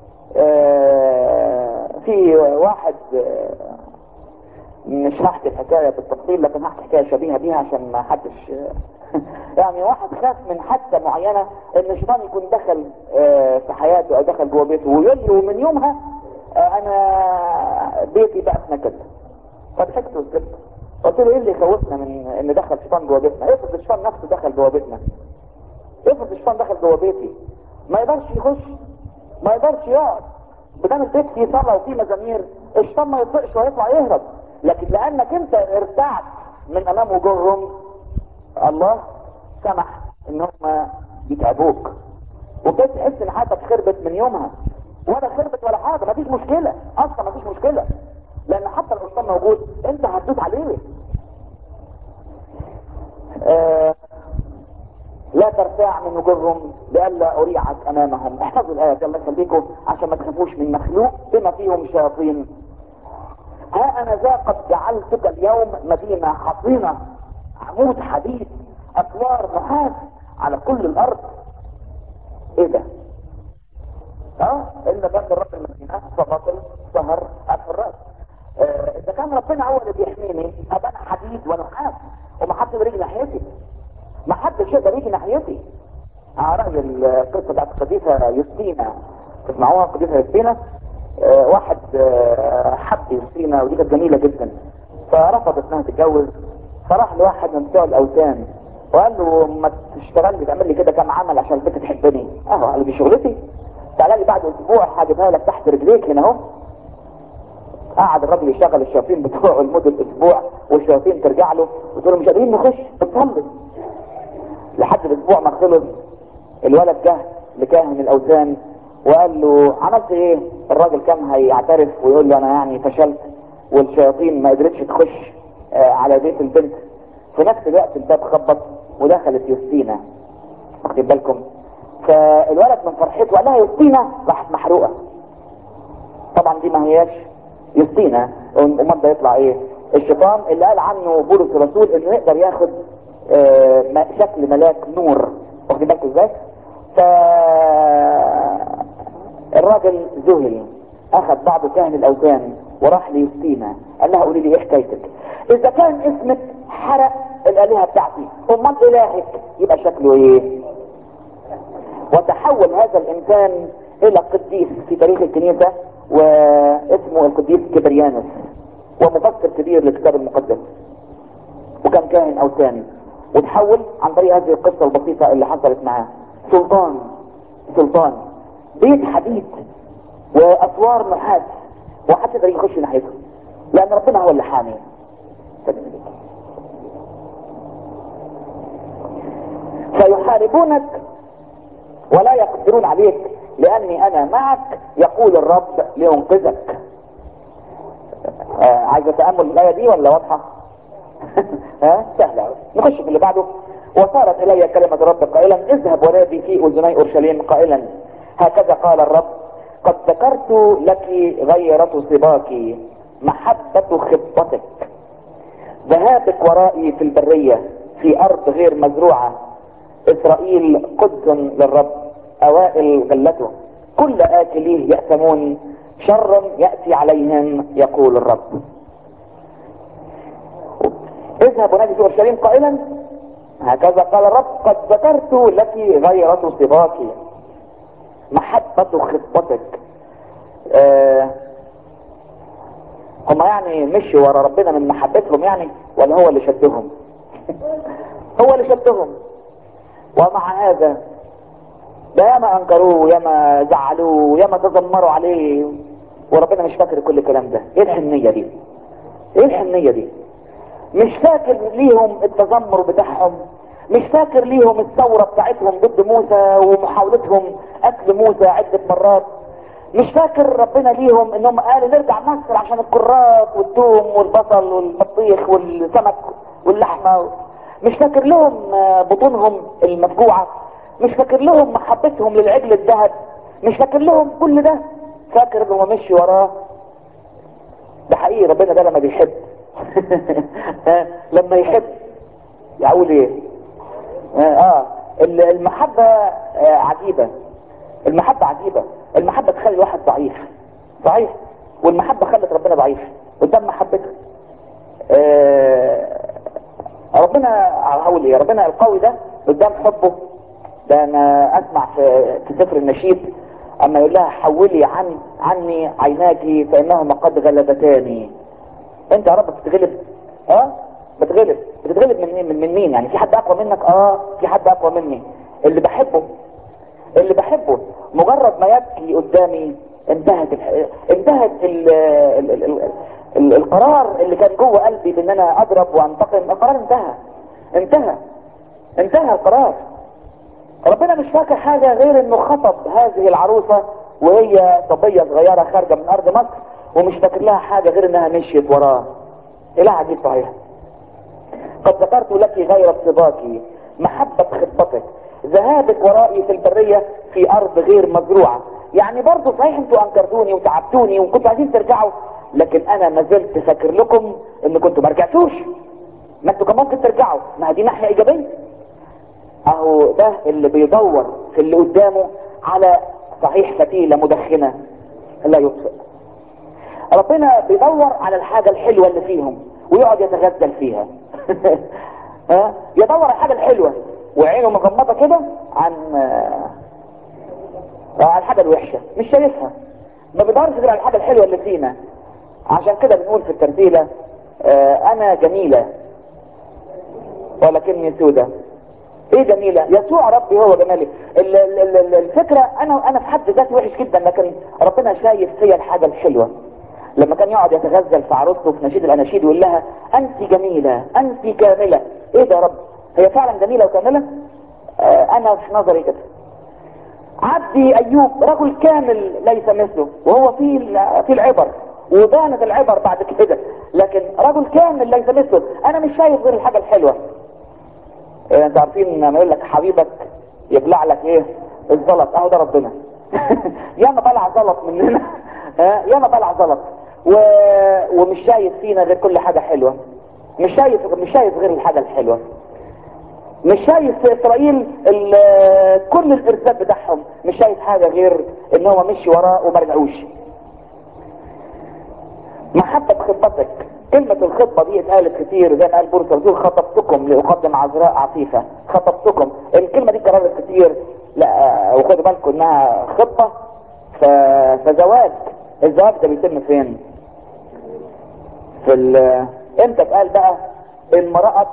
آه في واحد آه مش هحكي الحكايه بالتفصيل لكن هحكي حكايه شبيهه بيها عشان ما حدش يعني واحد خاف من حادثه معينه ان الشيطان يكون دخل آه، في حياته او دخل جوه بيته ويقول لي ومن يومها آه، انا بيتي بقى في نكد فضحكت وسكت قلت له ايه اللي يخوفنا من ان دخل شيطان جوه بيتنا افرض الشيطان نفسه دخل جوه بيتنا افرض الشيطان دخل جوه بيتي ما يقدرش يخش ما يقدرش يقعد بدل البيت فيه صلاة وفيه مزامير الشيطان ما يطلقش ويطلع يهرب لكن لانك انت ارتعت من امام وجوههم الله سمح ان هم يتعبوك وبدأت تحس ان حياتك خربت من يومها ولا خربت ولا حاجة مفيش مشكلة اصلا مفيش مشكلة لان حتى لو الشيطان موجود انت هتدوس عليه آه لا ترتاع من وجوههم لئلا اريعك امامهم احفظوا الايه الله يخليكم عشان ما تخافوش من مخلوق بما فيهم شياطين ها انا ذا قد جعلتك اليوم مدينه حصينه عمود حديد اسوار نحاس على كل الارض ايه ده اه ان باب الرب المدينه فبطل سهر في الراس آه، اذا كان ربنا هو اللي بيحميني ابقى انا حديد ونحاس ومحدش يقدر يجي ناحيتي ما حدش يقدر يجي ناحيتي على رأي القصة بتاعت القديسة يوستينا تسمعوها القديسة يوستينا آه واحد آه حب يوستينا ودي كانت جميلة جدا فرفضت انها تتجوز فراح لواحد من بتوع الاوثان وقال له ما تشتغل لي تعمل لي كده كام عمل عشان البنت تحبني اهو قال لي دي شغلتي تعالى لي بعد اسبوع هجيبها لك تحت رجليك هنا اهو قعد الراجل يشغل الشياطين بتوعه لمدة اسبوع والشياطين ترجع له وتقول له مش قادرين نخش بتصلي لحد الاسبوع ما خلص الولد جه لكاهن الاوثان وقال له عملت ايه الراجل كان هيعترف ويقول له انا يعني فشلت والشياطين ما قدرتش تخش آه، على بيت البنت في نفس الوقت الباب خبط ودخلت يوستينا واخدين بالكم فالولد من فرحته قال لها يوستينا راحت محروقه طبعا دي ما هياش يوستينا امال ده يطلع ايه الشيطان اللي قال عنه بولس الرسول انه يقدر ياخد آه، م- شكل ملاك نور واخدين بالكم ازاي ف الراجل ذهل اخذ بعض كاهن الاوثان وراح ليوستينا قال لها قولي لي ايه حكايتك اذا كان اسمك حرق الالهه بتاعتي امال الهك يبقى شكله ايه وتحول هذا الانسان الى قديس في تاريخ الكنيسة واسمه القديس كبريانوس ومفسر كبير للكتاب المقدس وكان كاهن اوثاني وتحول عن طريق هذه القصة البسيطة اللي حصلت معاه سلطان سلطان بيت حديد واسوار نحاس وحتى يقدر يخش ناحيته لان ربنا هو اللي حامي فيحاربونك ولا يقدرون عليك لاني انا معك يقول الرب لينقذك آه عايز تأمل الآية دي ولا واضحة ها سهلة أوي. نخش في اللي بعده وصارت إلي كلمة الرب قائلا اذهب ونادي في أذني أورشليم قائلا هكذا قال الرب قد ذكرت لك غيرة صباك محبة خطتك ذهابك ورائي في البرية في أرض غير مزروعة إسرائيل قدس للرب أوائل غلته كل آكليه يأثمون شر يأتي عليهم يقول الرب اذهب ونادي في اورشليم قائلا هكذا قال الرب قد ذكرت لك غيرة صباك محبة خطتك آه هم يعني مشوا ورا ربنا من محبتهم يعني ولا هو اللي شدهم هو اللي شدهم ومع هذا ده ياما انكروه ياما زعلوه ياما تذمروا عليه وربنا مش فاكر كل الكلام ده ايه الحنيه دي ايه الحنيه دي مش فاكر ليهم التذمر بتاعهم مش فاكر ليهم الثورة بتاعتهم ضد موسى ومحاولتهم قتل موسى عدة مرات مش فاكر ربنا ليهم انهم قالوا نرجع مصر عشان الكرات والثوم والبصل والبطيخ والسمك واللحمة مش فاكر لهم بطونهم المفجوعة مش فاكر لهم محبتهم للعجل الذهب مش فاكر لهم كل ده فاكر انه مشي وراه ده حقيقي ربنا ده لما بيحب لما يحب يقول ايه اه المحبة آه عجيبة المحبة عجيبة المحبة تخلي الواحد ضعيف صحيح والمحبة خلت ربنا ضعيف قدام محبته آه ربنا هقول ايه ربنا القوي ده قدام حبه ده انا اسمع في, في سفر النشيد اما يقول لها حولي عن عني عيناك فانهما قد غلبتاني انت يا رب بتتغلب اه بتغلب بتتغلب من مين من, من مين يعني في حد اقوى منك اه في حد اقوى مني اللي بحبه اللي بحبه مجرد ما يبكي قدامي انتهت الح... انتهت ال... ال... ال... ال... ال... القرار اللي كان جوه قلبي بان انا اضرب وانتقم القرار انتهى انتهى انتهى القرار ربنا مش فاكر حاجة غير انه خطب هذه العروسة وهي صبية صغيرة خارجة من ارض مصر ومش فاكر لها حاجة غير انها مشيت وراه اله عجيب صحيح قد ذكرت لك غير صباك محبة خطتك ذهابك ورائي في البرية في ارض غير مزروعة يعني برضو صحيح انتوا انكرتوني وتعبتوني وكنتوا عايزين ترجعوا لكن انا ما زلت فاكر لكم ان كنتوا ما رجعتوش ما انتوا كان ممكن ترجعوا ما دي ناحية ايجابية اهو ده اللي بيدور في اللي قدامه على صحيح فتيلة مدخنة لا يطفئ ربنا بيدور على الحاجة الحلوة اللي فيهم ويقعد يتغزل فيها ها يدور على الحاجة الحلوة وعينه مغمضة كده عن على الحاجة الوحشة مش شايفها ما بيدورش غير على الحاجة الحلوة اللي فينا عشان كده بنقول في الترتيلة آه انا جميلة ولكني سودة ايه جميلة يسوع ربي هو جمالي ال ال ال الفكرة انا انا في حد ذاتي وحش جدا لكن ربنا شايف فيا الحاجة الحلوة لما كان يقعد يتغزل في عروسته في نشيد الاناشيد ويقول لها انت جميلة انت كاملة ايه ده يا رب هي فعلا جميلة وكاملة آه انا في نظري كده عبدي ايوب رجل كامل ليس مثله وهو في في العبر وبانت العبر بعد كده لكن رجل كامل ليس مثله انا مش شايف غير الحاجه الحلوه إيه انت عارفين لما يقول لك حبيبك يبلع لك ايه الزلط اهو ده ربنا ياما بلع زلط مننا ها ياما بلع زلط و... ومش شايف فينا غير كل حاجه حلوه مش شايف مش شايف غير الحاجه الحلوه مش شايف في اسرائيل ال- كل الارزاق بتاعهم مش شايف حاجه غير ان هو مشي وراه وما رجعوش محبة خطتك كلمة الخطبة دي اتقالت كتير زي ما قال بولس الرسول خطبتكم لأقدم عذراء عفيفة خطبتكم الكلمة دي اتكررت كتير لا وخدوا بالكم انها خطبة ف... فزواج الزواج ده بيتم فين؟ في ال... امتى اتقال بقى المرأة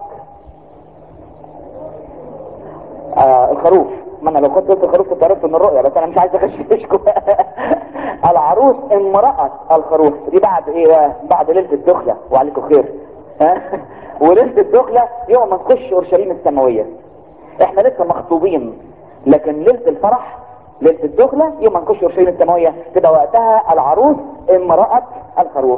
آه الخروف ما انا لو كنت قلت الخروف كنت عرفت من الرؤيا بس انا مش عايز اغششكم العروس امرأة الخروف دي بعد ايه بقى؟ بعد ليلة الدخلة وعليكم خير ها وليلة الدخلة يوم ما نخش اورشليم السماوية احنا لسه مخطوبين لكن ليلة الفرح ليلة الدخلة يوم ما نخش اورشليم السماوية تبقى وقتها العروس امرأة الخروف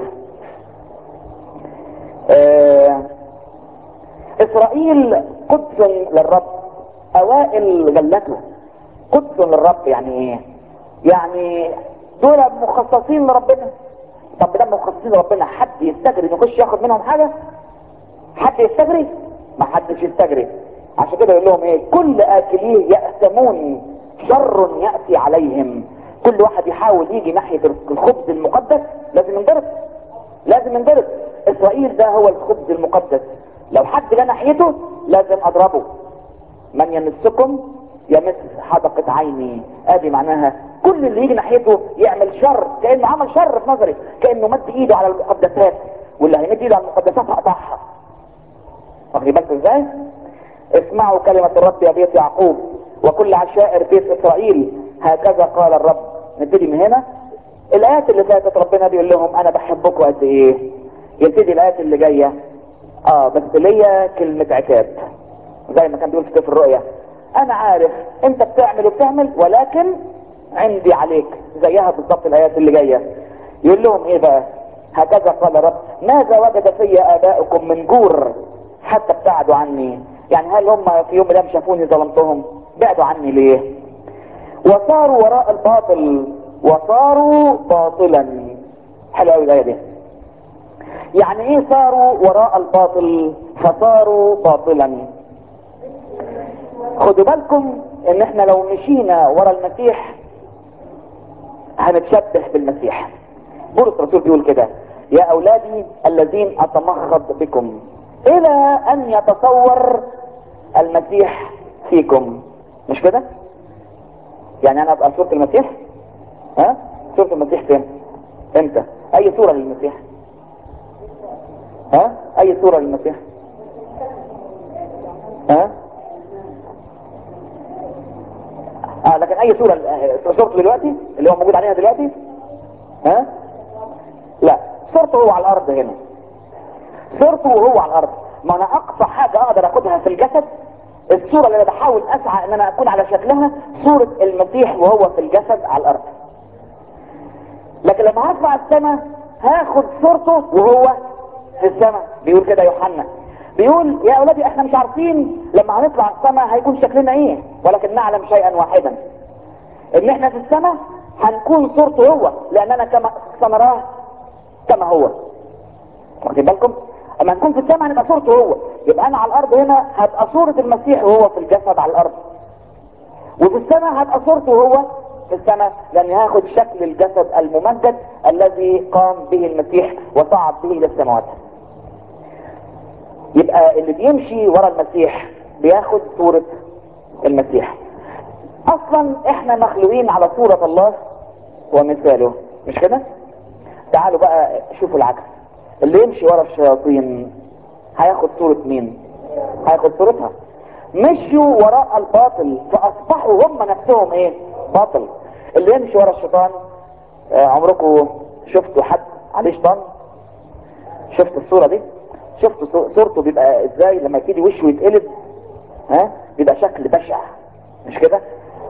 آه اسرائيل قدس للرب اوائل غلته قدس للرب يعني ايه يعني دول مخصصين لربنا طب ده مخصصين لربنا حد يستجري انه يخش ياخد منهم حاجه حد يستجري ما حدش يستجري عشان كده يقول لهم ايه كل اكليه يأثمون شر يأتي عليهم كل واحد يحاول يجي ناحية الخبز المقدس لازم ينضرب لازم ينضرب اسرائيل ده هو الخبز المقدس لو حد جه ناحيته لازم اضربه من يمسكم يمس حدقة عيني ادي معناها كل اللي يجي ناحيته يعمل شر كانه عمل شر في نظري كانه مد ايده على المقدسات واللي هيمد ايده على المقدسات هقطعها واخدين بالكم ازاي اسمعوا كلمة الرب يا بيت يعقوب وكل عشائر بيت اسرائيل هكذا قال الرب نبتدي من هنا الايات اللي فاتت ربنا بيقول لهم انا بحبكم قد ايه يبتدي الايات اللي جايه اه بس ليا كلمه عتاب زي ما كان بيقول في سفر الرؤيا انا عارف انت بتعمل وبتعمل ولكن عندي عليك زيها بالظبط الايات اللي جايه يقول لهم ايه بقى هكذا قال الرب ماذا وجد في اباؤكم من جور حتى ابتعدوا عني يعني هل هم في يوم من الايام شافوني ظلمتهم بعدوا عني ليه وصاروا وراء الباطل وصاروا باطلا حلوه قوي الايه دي يعني ايه صاروا وراء الباطل فصاروا باطلا خدوا بالكم ان احنا لو مشينا ورا المسيح هنتشبه بالمسيح بولس الرسول بيقول كده يا اولادي الذين اتمخض بكم الى ان يتصور المسيح فيكم مش كده يعني انا ابقى صورة المسيح ها صورة المسيح فين امتى اي صورة للمسيح ها اي صورة للمسيح ها اه لكن اي صورة صورته دلوقتي اللي هو موجود عليها دلوقتي ها لا صورته هو على الارض هنا صورته وهو على الارض ما انا اقصى حاجة اقدر اخدها في الجسد الصورة اللي انا بحاول اسعى ان انا اكون على شكلها صورة المسيح وهو في الجسد على الارض لكن لما هطلع السماء هاخد صورته وهو في السماء بيقول كده يوحنا بيقول يا اولادي احنا مش عارفين لما هنطلع السماء هيكون شكلنا ايه ولكن نعلم شيئا واحدا ان احنا في السماء هنكون صورته هو لاننا كما سنراه كما هو واخدين بالكم اما نكون في السماء هنبقى صورته هو يبقى انا على الارض هنا هبقى صورة المسيح وهو في الجسد على الارض وفي السماء هبقى صورته هو في السماء لان هاخد شكل الجسد الممجد الذي قام به المسيح وصعد به الى السماوات يبقى اللي بيمشي ورا المسيح بياخد صورة المسيح اصلا احنا مخلوقين على صورة الله ومثاله مش كده تعالوا بقى شوفوا العكس اللي يمشي ورا الشياطين هياخد صورة مين هياخد صورتها مشوا وراء الباطل فاصبحوا هم نفسهم ايه باطل اللي يمشي ورا الشيطان آه عمركم شفتوا حد عليه شيطان شفتوا الصورة دي شفتوا صورته بيبقى ازاي لما يبتدي وشه يتقلب ها بيبقى شكل بشع مش كده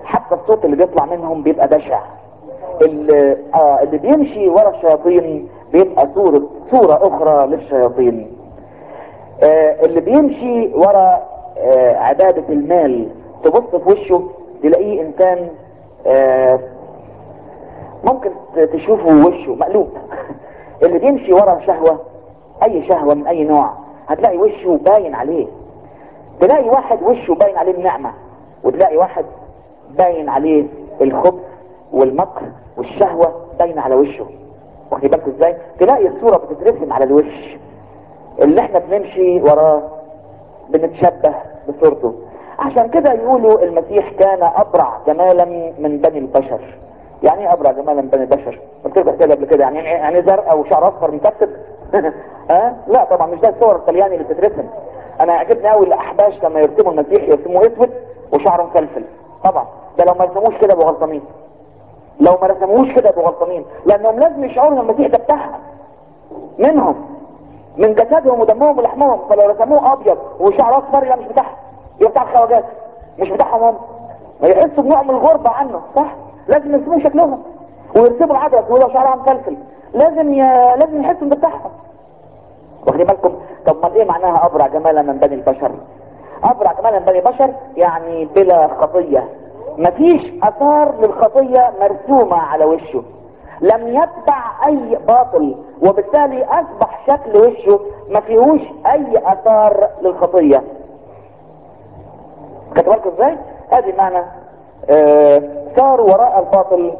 حتى الصوت اللي بيطلع منهم بيبقى بشع اللي, آه اللي بيمشي ورا الشياطين بيبقى صورة صورة اخرى للشياطين آه اللي بيمشي ورا آه عبادة المال تبص في وشه تلاقيه انسان آه ممكن تشوفه وشه مقلوب اللي بيمشي ورا شهوة اي شهوة من اي نوع هتلاقي وشه باين عليه تلاقي واحد وشه باين عليه النعمة وتلاقي واحد باين عليه الخبث والمكر والشهوة باين على وشه واخد بالك ازاي تلاقي الصورة بتترسم على الوش اللي احنا بنمشي وراه بنتشبه بصورته عشان كده يقولوا المسيح كان ابرع جمالا من بني البشر يعني ايه ابرع جمالا من بني البشر قلت لك كده قبل كده يعني يعني زرقاء وشعر اصفر مكتب ها أه؟ لا طبعا مش ده الصور الطلياني اللي بتترسم انا عجبني قوي الاحباش لما يرسموا المسيح يرسموه اسود وشعره مفلفل طبعا ده لو ما رسموش كده يبقوا غلطانين لو ما رسموش كده يبقوا غلطانين لانهم لازم يشعروا ان المسيح ده بتاعهم منهم من جسدهم ودمهم ولحمهم فلو رسموه ابيض وشعره اصفر يبقى مش بتاعهم يبقى بتاع الخواجات مش بتاعهم هم يحسوا بنوع من الغربة عنه صح لازم يرسموا شكلهم ويرسموا العدد ويقولوا شعرها مفلفل لازم ي... لازم يحسوا ان بتاعهم واخدين بالكم طب ما ايه معناها ابرع جمالا من بني البشر ابرع جمالا من بني البشر يعني بلا خطيه مفيش اثار للخطيه مرسومه على وشه لم يتبع اي باطل وبالتالي اصبح شكل وشه ما فيهوش اي اثار للخطيه خدتوا بالكم ازاي ادي معنى آه صاروا وراء الباطل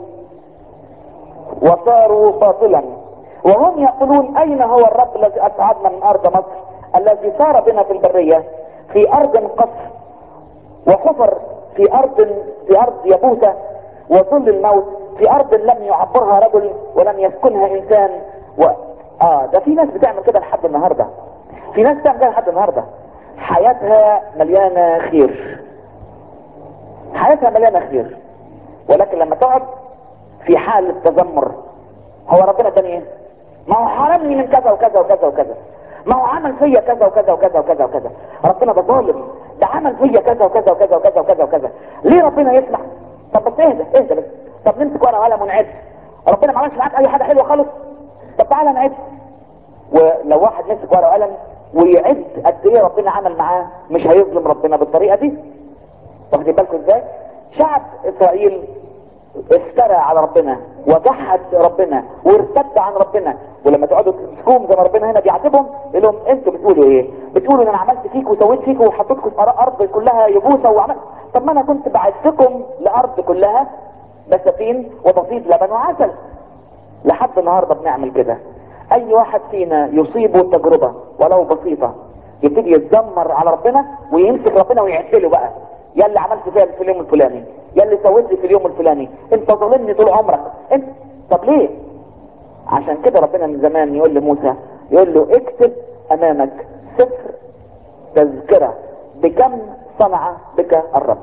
وصاروا باطلا وهم يقولون اين هو الرب الذي اسعدنا من ارض مصر الذي صار بنا في البرية في ارض قصر وحفر في ارض في ارض يبوسة وظل الموت في ارض لم يعبرها رجل ولم يسكنها انسان و... اه ده في ناس بتعمل كده لحد النهاردة في ناس بتعمل كده لحد النهاردة حياتها مليانة خير حياتها مليانة خير ولكن لما تقعد في حال التذمر هو ربنا اداني ايه ما هو حرمني من كذا وكذا وكذا وكذا ما هو عمل فيا كذا وكذا وكذا وكذا وكذا ربنا ده ظالم ده عمل فيا كذا وكذا وكذا وكذا وكذا وكذا ليه ربنا يسمح طب بس اهدى اهدى بس طب نمسك ورقه وقلم ونعد ربنا ما عملش معاك اي حاجه حلوه خالص طب تعالى نعد ولو واحد مسك ورقه وقلم ويعد قد ايه ربنا عمل معاه مش هيظلم ربنا بالطريقه دي واخدين بالكم ازاي شعب اسرائيل افترى على ربنا وجحد ربنا وارتد عن ربنا ولما تقعدوا تمسكوهم زي ما ربنا هنا بيعاتبهم يقول لهم انتوا بتقولوا ايه؟ بتقولوا ان انا عملت فيك وسويت فيك وحطيتكم في ارض كلها يبوسه وعملت طب ما انا كنت بعتكم لارض كلها بساتين وتفيض لبن وعسل لحد النهارده بنعمل كده اي واحد فينا يصيبه تجربه ولو بسيطه يبتدي يتذمر على ربنا ويمسك ربنا ويعدله بقى يا اللي عملت فيها في اليوم الفلاني يا اللي سويت لي في اليوم الفلاني انت ظالمني طول عمرك انت طب ليه عشان كده ربنا من زمان يقول لموسى يقول له اكتب امامك سفر تذكره بكم صنع بك الرب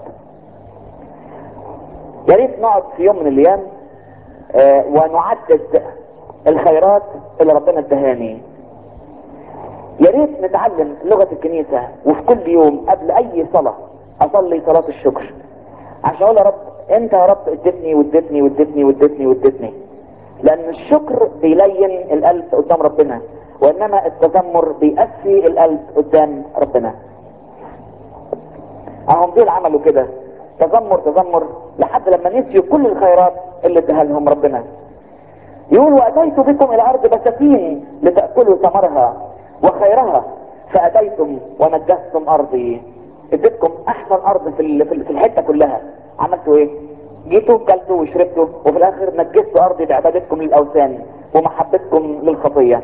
يا ريت نقعد في يوم من الايام آه ونعدد الخيرات اللي ربنا ادهاني يا ريت نتعلم لغه الكنيسه وفي كل يوم قبل اي صلاه اصلي صلاه الشكر عشان اقول يا رب انت يا رب اديتني واديتني واديتني واديتني واديتني لان الشكر بيلين القلب قدام ربنا وانما التذمر بيأسي القلب قدام ربنا اهم دول عملوا كده تذمر تذمر لحد لما نسيوا كل الخيرات اللي اداها لهم ربنا يقول واتيت بكم الى ارض بساتين لتاكلوا ثمرها وخيرها فاتيتم ونجستم ارضي اديتكم احسن ارض في في الحته كلها عملتوا ايه جيتوا كلتوا وشربتوا وفي الاخر نجستوا ارضي بعبادتكم للاوثان ومحبتكم للخطيه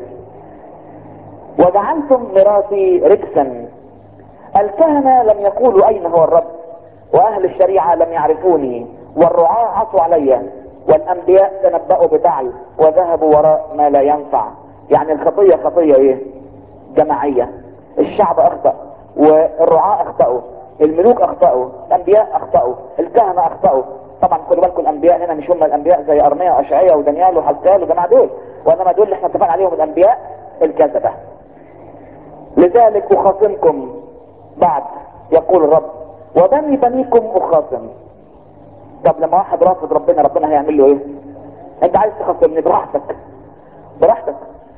وجعلتم ميراثي ركسا الكهنه لم يقولوا اين هو الرب واهل الشريعه لم يعرفوني والرعاة عصوا علي والانبياء تنبأوا بتعي وذهبوا وراء ما لا ينفع يعني الخطيه خطيه ايه جماعيه الشعب اخطأ والرعاة اخطأوا الملوك اخطأوا الانبياء اخطأوا الكهنة اخطأوا طبعا خدوا بالكم الانبياء هنا مش هم الانبياء زي ارميا واشعيا ودانيال وحزقيال والجماعه دول وانما دول اللي احنا اتفقنا عليهم الانبياء الكذبه لذلك اخاصمكم بعد يقول الرب وبني بنيكم اخاصم طب لما واحد رافض ربنا ربنا هيعمل له ايه انت عايز تخصمني براحتك براحتك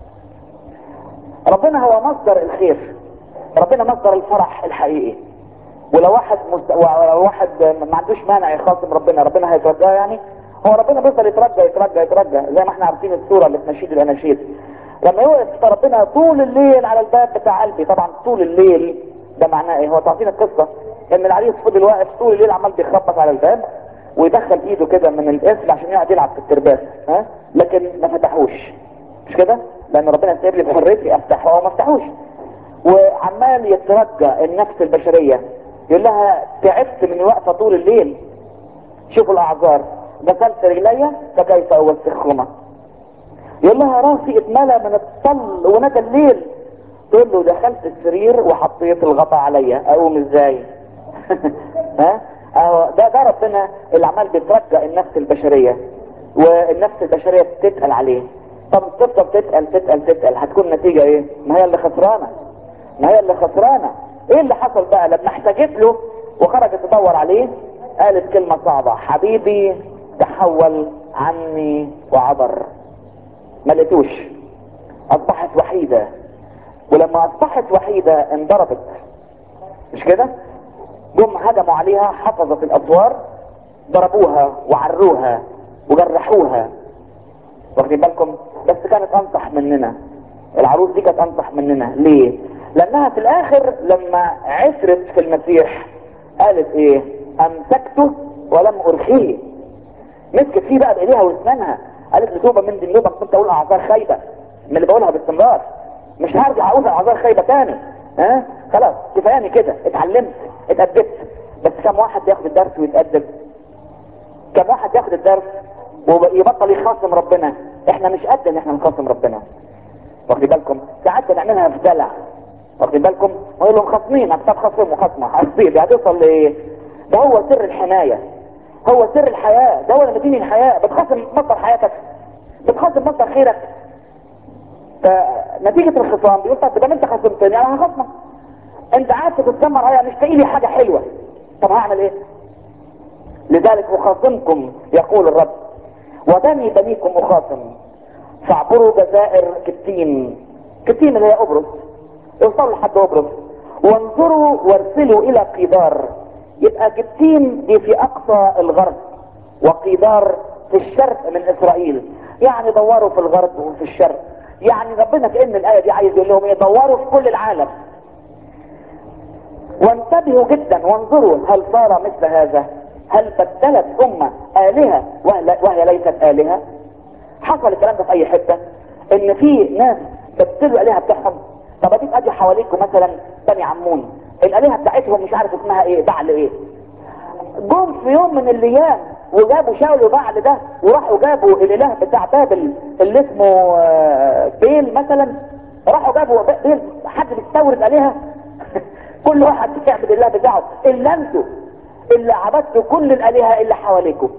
ربنا هو مصدر الخير ربنا مصدر الفرح الحقيقي ولو واحد مست... ولو واحد ما عندوش مانع يخاصم ربنا ربنا هيترجاه يعني هو ربنا بيفضل يترجى يترجى يترجى زي ما احنا عارفين الصوره اللي في نشيد الاناشيد لما يوقف ربنا طول الليل على الباب بتاع قلبي طبعا طول الليل ده معناه ايه هو تعطينا القصه ان العريس فضل واقف طول الليل عمال بيخبط على الباب ويدخل ايده كده من القفل عشان يقعد يلعب في الترباس ها لكن ما فتحوش مش كده لان ربنا سايب لي بحريتي افتحه او ما افتحوش وعمال يترجى النفس البشريه يقول لها تعبت من وقفه طول الليل شوفوا الاعذار غسلت رجلي فكيف اوسخهما يقول لها راسي اتملى من الطل وندى الليل تقول له دخلت السرير وحطيت الغطا عليا اقوم ازاي ها اهو ده ده ربنا اللي عمال بيترجى النفس البشريه والنفس البشريه بتتقل عليه طب تفضل تتقل تتقل تتقل هتكون النتيجه ايه ما هي اللي خسرانه ما هي اللي خسرانه ايه اللي حصل بقى لما احتاجت له وخرجت تدور عليه قالت كلمه صعبه حبيبي تحول عني وعبر ما لقيتوش اصبحت وحيده ولما اصبحت وحيده انضربت مش كده جم هجموا عليها حفظت الاسوار ضربوها وعروها وجرحوها واخدين بالكم بس كانت انصح مننا العروس دي كانت انصح مننا ليه لانها في الاخر لما عثرت في المسيح قالت ايه امسكته ولم ارخيه مسكت فيه بقى بايديها واسنانها قالت لي توبه من ذنوبك كنت اقول اعذار خايبه من اللي بقولها باستمرار مش هرجع اقول اعذار خايبه تاني ها خلاص كفاياني كده اتعلمت اتأدبت بس كم واحد بياخد الدرس ويتأدب كم واحد ياخد الدرس ويبطل يخاصم ربنا احنا مش قد ان احنا نخاصم ربنا واخدين بالكم ساعات بنعملها في دلع واخدين بالكم نقول لهم خاصمينك طب خاصموا خصمه حبيبي هتوصل لايه ده هو سر الحمايه هو سر الحياه ده هو اللي مديني الحياه بتخاصم مصدر حياتك بتخاصم مصدر خيرك فنتيجه الخصام بيقول طب ده انت خاصمتني انا هخصمك انت قاعد تتذمر عليا مش لاقي لي حاجه حلوه طب هعمل ايه لذلك اخاصمكم يقول الرب ودمي بنيكم اخاصم فاعبروا جزائر كتيم كتيم اللي هي قبرص اوصلوا لحد قبرص وانظروا وارسلوا الى قيدار يبقى كتيم دي في اقصى الغرب وقيدار في الشرق من اسرائيل يعني دوروا في الغرب وفي الشرق يعني ربنا كأن الآية دي عايز يقول لهم ايه دوروا في كل العالم وانتبهوا جدا وانظروا هل صار مثل هذا هل بدلت أمة آلهة وهي ليست آلهة حصل الكلام ده في أي حتة إن في ناس بدلوا الآلهة بتاعهم طب اديك ادي حواليكم مثلا بني عمون الآلهة بتاعتهم مش عارف اسمها ايه بعل ايه جم في يوم من الايام وجابوا شاولوا بعل ده وراحوا جابوا الاله بتاع بابل اللي اسمه بيل مثلا راحوا جابوا بيل حد بيستورد الهه كل واحد بيعبد الله بتاعه الا انتوا اللي عبدتوا كل الالهه اللي حواليكم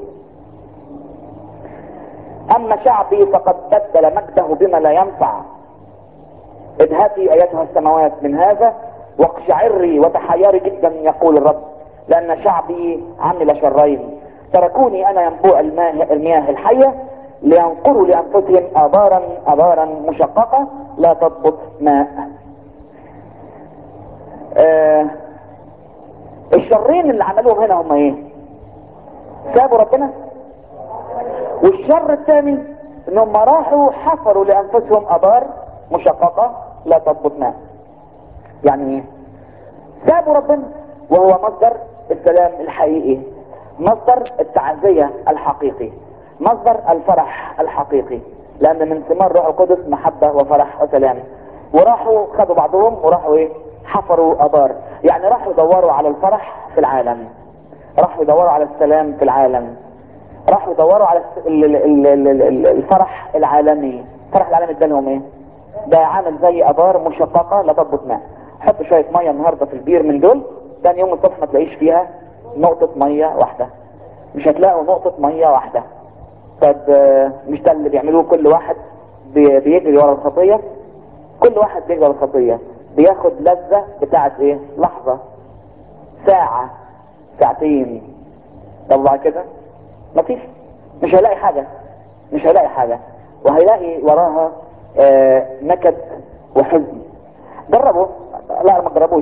اما شعبي فقد بدل مجده بما لا ينفع اذهبي ايتها السماوات من هذا واقشعري وتحيري جدا يقول الرب لان شعبي عمل شرين تركوني انا ينبوع الماء المياه الحيه لينقروا لانفسهم ابارا ابارا مشققه لا تضبط ماء آه الشرين اللي عملوهم هنا هم ايه سابوا ربنا والشر الثاني انهم راحوا حفروا لانفسهم ابار مشققه لا تضبط ماء يعني ايه سابوا ربنا وهو مصدر السلام الحقيقي مصدر التعزية الحقيقي مصدر الفرح الحقيقي لان من ثمار روح القدس محبة وفرح وسلام وراحوا خدوا بعضهم وراحوا ايه حفروا ابار يعني راحوا يدوروا على الفرح في العالم راحوا يدوروا على السلام في العالم راحوا يدوروا على الفرح العالمي الفرح العالمي ادالهم ايه ده عامل زي ابار مشققة لا تضبط ماء حط شوية مية النهاردة في البير من دول تاني يوم الصبح ما تلاقيش فيها نقطة مية واحدة مش هتلاقوا نقطة مية واحدة طب مش ده اللي بيعملوه كل واحد بيجري ورا الخطية كل واحد بيجري ورا الخطية بياخد لذة بتاعت ايه لحظة ساعة ساعتين طب بعد كده مفيش مش هيلاقي حاجة مش هيلاقي حاجة وهيلاقي وراها آه نكد وحزن جربوا لا ما تجربوش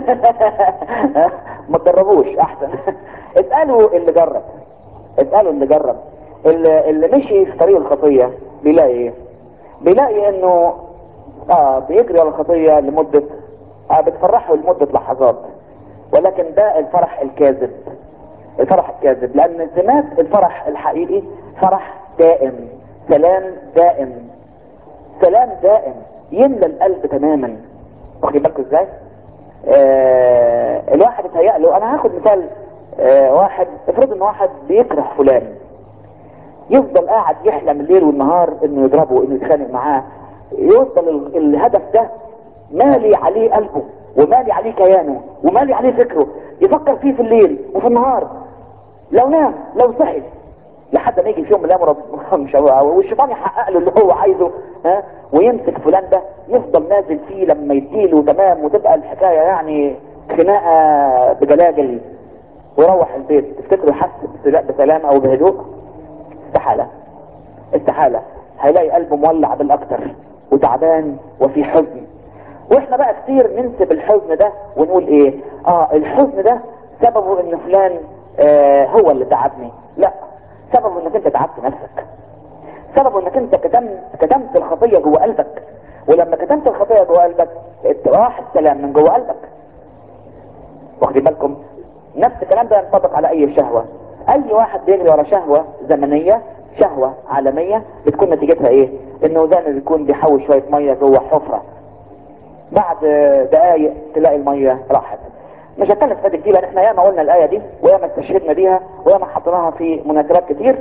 ما تجربوش احسن اسألوا اللي جرب اسألوا اللي جرب اللي, اللي مشي في طريق الخطية بيلاقي ايه بيلاقي انه اه بيجري على الخطية لمدة اه بتفرحه لمدة لحظات ولكن ده الفرح الكاذب الفرح الكاذب لان سمات الفرح الحقيقي فرح دائم سلام دائم سلام دائم يملى القلب تماما واخدين بالكم ازاي آه الواحد اتهيأ له انا هاخد مثال آه واحد افرض ان واحد بيكره فلان يفضل قاعد يحلم الليل والنهار انه يضربه انه يتخانق معاه يوصل ال- الهدف ده مالي عليه قلبه ومالي عليه كيانه ومالي عليه فكره يفكر فيه في الليل وفي النهار لو نام لو صحي لحد ما يجي في يوم من الايام رب- مش هو- والشيطان يحقق له اللي هو عايزه ها ويمسك فلان ده يفضل نازل فيه لما يديله تمام وتبقى الحكايه يعني خناقه بجلاجل ويروح البيت تفتكروا يحس بسلا- بسلام او بهدوء استحاله استحاله هيلاقي قلبه مولع بالاكتر وتعبان وفي حزن واحنا بقى كتير ننسب الحزن ده ونقول ايه اه الحزن ده سببه ان فلان آه هو اللي تعبني لا سببه انك انت تعبت نفسك سببه انك انت كتمت كتمت الخطيه جوه قلبك ولما كتمت الخطيه جوه قلبك راح السلام من جوه قلبك واخدين بالكم نفس الكلام ده ينطبق على اي شهوة اي واحد بيجري ورا شهوة زمنية شهوة عالمية بتكون نتيجتها ايه انه زي ما بيكون بيحول شوية مية جوه حفرة بعد دقايق تلاقي المية راحت مش هتكلم في كتير لان احنا ياما قلنا الاية دي وياما استشهدنا بيها وياما حطيناها في مناسبات كتير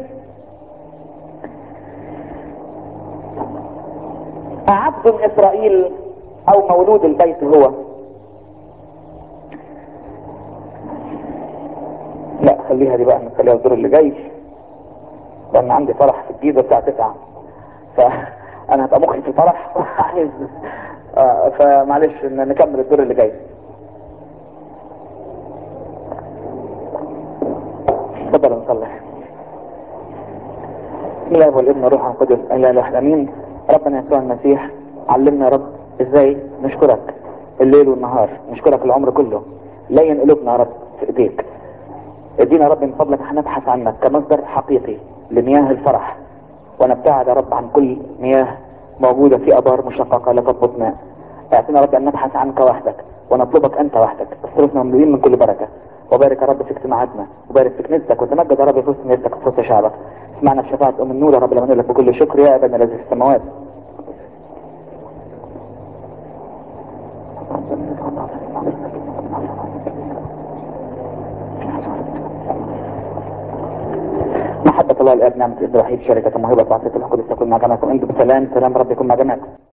عبد اسرائيل او مولود البيت هو لا خليها دي بقى نخليها الدور اللي جاي لان عندي فرح في الجيزه الساعه 9 فانا هبقى مخي في الفرح عايز آه فمعلش ن- نكمل الدور اللي جاي تفضل نصلي بسم الله والابن والروح القدس الا اله امين ربنا يسوع المسيح علمنا يا رب ازاي نشكرك الليل والنهار نشكرك العمر كله لين قلوبنا يا رب في ايديك ادينا يا رب من فضلك احنا نبحث عنك كمصدر حقيقي لمياه الفرح ونبتعد يا رب عن كل مياه موجودة في ابار مشققة لا تضبط ماء اعطينا يا رب ان نبحث عنك وحدك ونطلبك انت وحدك اصرفنا مملوئين من كل بركة وبارك يا رب في اجتماعاتنا وبارك في كنيستك وتمجد يا رب في وسط كنيستك وفي وسط شعبك اسمعنا بشفاعة ام النور يا رب لما نقول لك بكل شكر يا ابانا الذي في السماوات محبة الله الاب نعمة الابن الوحيد شركة الموهبة وعطية الحق تكون مع جميعكم انتم بسلام سلام رب يكون مع جميعكم